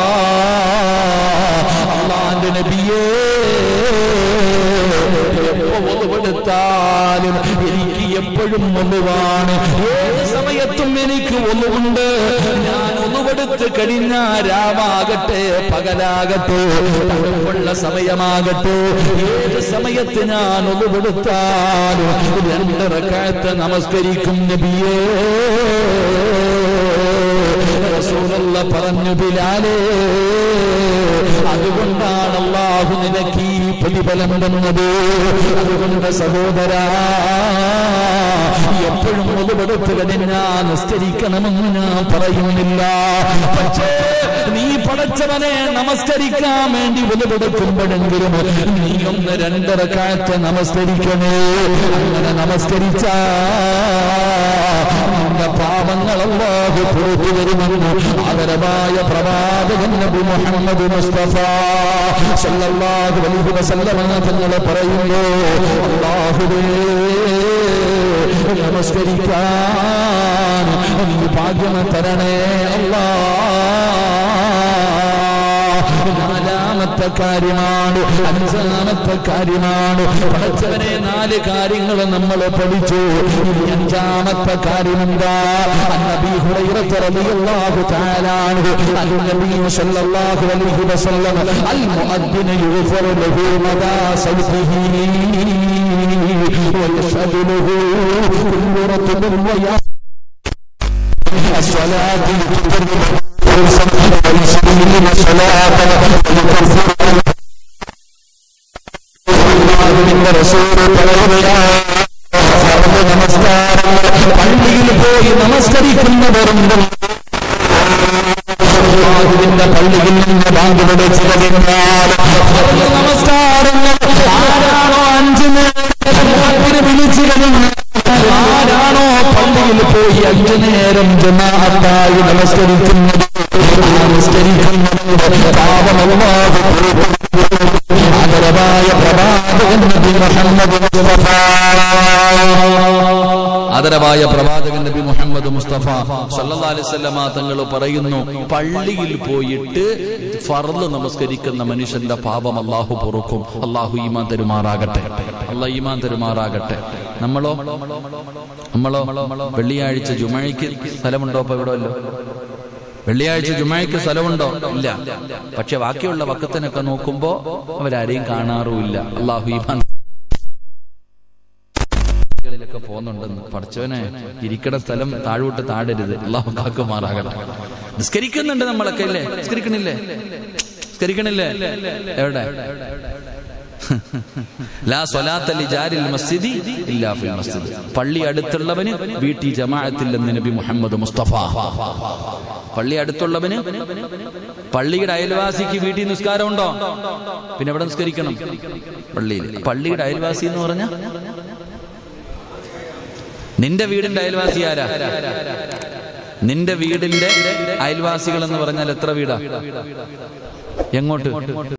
അള്ളാന്റെ നബിയേ ഒന്നുകൊടുത്താലും എനിക്ക് എപ്പോഴും ഒന്നുവാണ് ഏത് സമയത്തും എനിക്ക് ഒന്നുണ്ട് ഞാൻ ഒന്നുവ ഒളിവെടുത്ത് കഴിഞ്ഞ രാവാകട്ടെ പകലാകട്ടെ തണുപ്പുള്ള സമയമാകട്ടെ ഏത് സമയത്ത് ഞാൻ ഒളിവെടുത്താലും രണ്ടറക്കാലത്ത് നമസ്കരിക്കും നബിയേ റസൂലുള്ള പറഞ്ഞു ബിലാലേ അതുകൊണ്ടാണ് അള്ളാഹു നിനക്ക് ഈ പ്രതിഫലം തന്നത് അതുകൊണ്ട് സഹോദരാ എപ്പോഴും ഒതുപെടുത്ത് കഴിഞ്ഞാ നിസ്കരിക്കണമെന്ന് ഞാൻ പറയുന്നില്ല പക്ഷേ നീ പടച്ചവനെ നമസ്കരിക്കാൻ വേണ്ടി ഒതുപെടുക്കുമ്പോഴെങ്കിലും നീ ഒന്ന് രണ്ടര കാലത്ത് നമസ്കരിക്കണേ അങ്ങനെ നമസ്കരിച്ച നിന്റെ പാപങ്ങളല്ലാഹു പുറത്തു വരുമെന്ന് ആദരവായ പ്രവാചകൻ നബി മുഹമ്മദ് മുസ്തഫ സല്ലല്ലാഹു അലൈഹി വസല്ലമ തങ്ങൾ പറയുന്നു അല്ലാഹുവേ നമസ്കരിക്കാൻ നീ ഭാഗ്യം തരണേ അല്ലാ നാലാമത്തെ കാര്യമാണ് അഞ്ചാമത്തെ കാര്യമാണ് പഠിച്ചവനെ നാല് കാര്യങ്ങൾ നമ്മൾ പഠിച്ചു ഇനി അഞ്ചാമത്തെ കാര്യം എന്താ നബി ഹുറൈറത്ത് റളിയല്ലാഹു തആല അൻഹു അൻ-നബി സല്ലല്ലാഹു അലൈഹി വസല്ലം അൽ-മുഅദ്ദിന യുഗ്ഫറു ലഹു മദാ സൗതിഹി ويشهد له كل رطب ويص الصلاة والسبيل صلاة അള്ളാഹുവിന്റെ റസൂല് പറയുകയാണ് ഫർദ് നമസ്കാരങ്ങൾ പള്ളിയിൽ പോയി നമസ്കരിക്കുന്നവരുണ്ട് അള്ളാഹുവിന്റെ പള്ളിയിൽ നിന്ന് ബാങ്ക് വിളിച്ചു കഴിഞ്ഞാൽ ഫർദ് നമസ്കാരങ്ങൾ ആരാണോ അഞ്ചു നേരം വിളിച്ചു കഴിഞ്ഞാൽ ആരാണോ പള്ളിയിൽ പോയി അഞ്ചു നേരം ജമാഅത്തായി നമസ്കരിക്കുന്നത് ആ നമസ്കരിക്കുന്നത് പാപമല്ലാതെ ആദരവായ പ്രവാചകൻ നബി മുഹമ്മദ് മുസ്തഫ ആദരവായ പ്രവാചകൻ നബി മുഹമ്മദ് മുസ്തഫ സല്ലല്ലാഹു അലൈഹി വസല്ലമ തങ്ങൾ പറയുന്നു പള്ളിയിൽ പോയിട്ട് ഫർള് നമസ്കരിക്കുന്ന മനുഷ്യന്റെ പാപം അള്ളാഹു പൊറുക്കും അള്ളാഹു ഈമാൻ തരുമാറാകട്ടെ അള്ളാഹ് ഈമാൻ തരുമാറാകട്ടെ നമ്മളോ നമ്മളോ വെള്ളിയാഴ്ച ജുമഴയ്ക്ക് സ്ഥലമുണ്ടോ ഇപ്പൊ ഇവിടെ വല്ലോ വെള്ളിയാഴ്ച ജുമഴയ്ക്ക് സ്ഥലമുണ്ടോ ഇല്ല പക്ഷെ ബാക്കിയുള്ള വക്കത്തിനൊക്കെ നോക്കുമ്പോ അവരാരെയും കാണാറുമില്ല അള്ളാഹു ഈമാൻ ിലൊക്കെ പോകുന്നുണ്ടെന്ന് പഠിച്ചവനെ ഇരിക്കണ സ്ഥലം താഴോട്ട് താഴരുത് അള്ളാഹു കാക്കുമാറാകട്ടെ നിസ്കരിക്കുന്നുണ്ട് നമ്മളൊക്കെ ഇല്ലേ നിസ്കരിക്കണില്ലേ നിസ്കരിക്കണില്ലേ എവിടെ ലാ സ്വലാത്ത ലിജാരിൽ മസ്ജിദി ഇല്ലാ ഫിൽ മസ്ജിദ് പള്ളി അടുത്തുള്ളവന് വീട്ടിൽ ജമാഅത്തില്ലെന്ന് നബി മുഹമ്മദ് മുസ്തഫ പള്ളി അടുത്തുള്ളവന് പള്ളിയുടെ അയൽവാസിക്ക് വീട്ടിൽ നിസ്കാരം ഉണ്ടോ പിന്നെ എവിടെ നിസ്കരിക്കണം പള്ളിയിൽ പള്ളിയുടെ അയൽവാസി എന്ന് പറഞ്ഞ നിന്റെ വീടിന്റെ അയൽവാസി ആരാ നിന്റെ വീടിന്റെ അയൽവാസികൾ എന്ന് പറഞ്ഞാൽ എത്ര വീടാ എങ്ങോട്ട്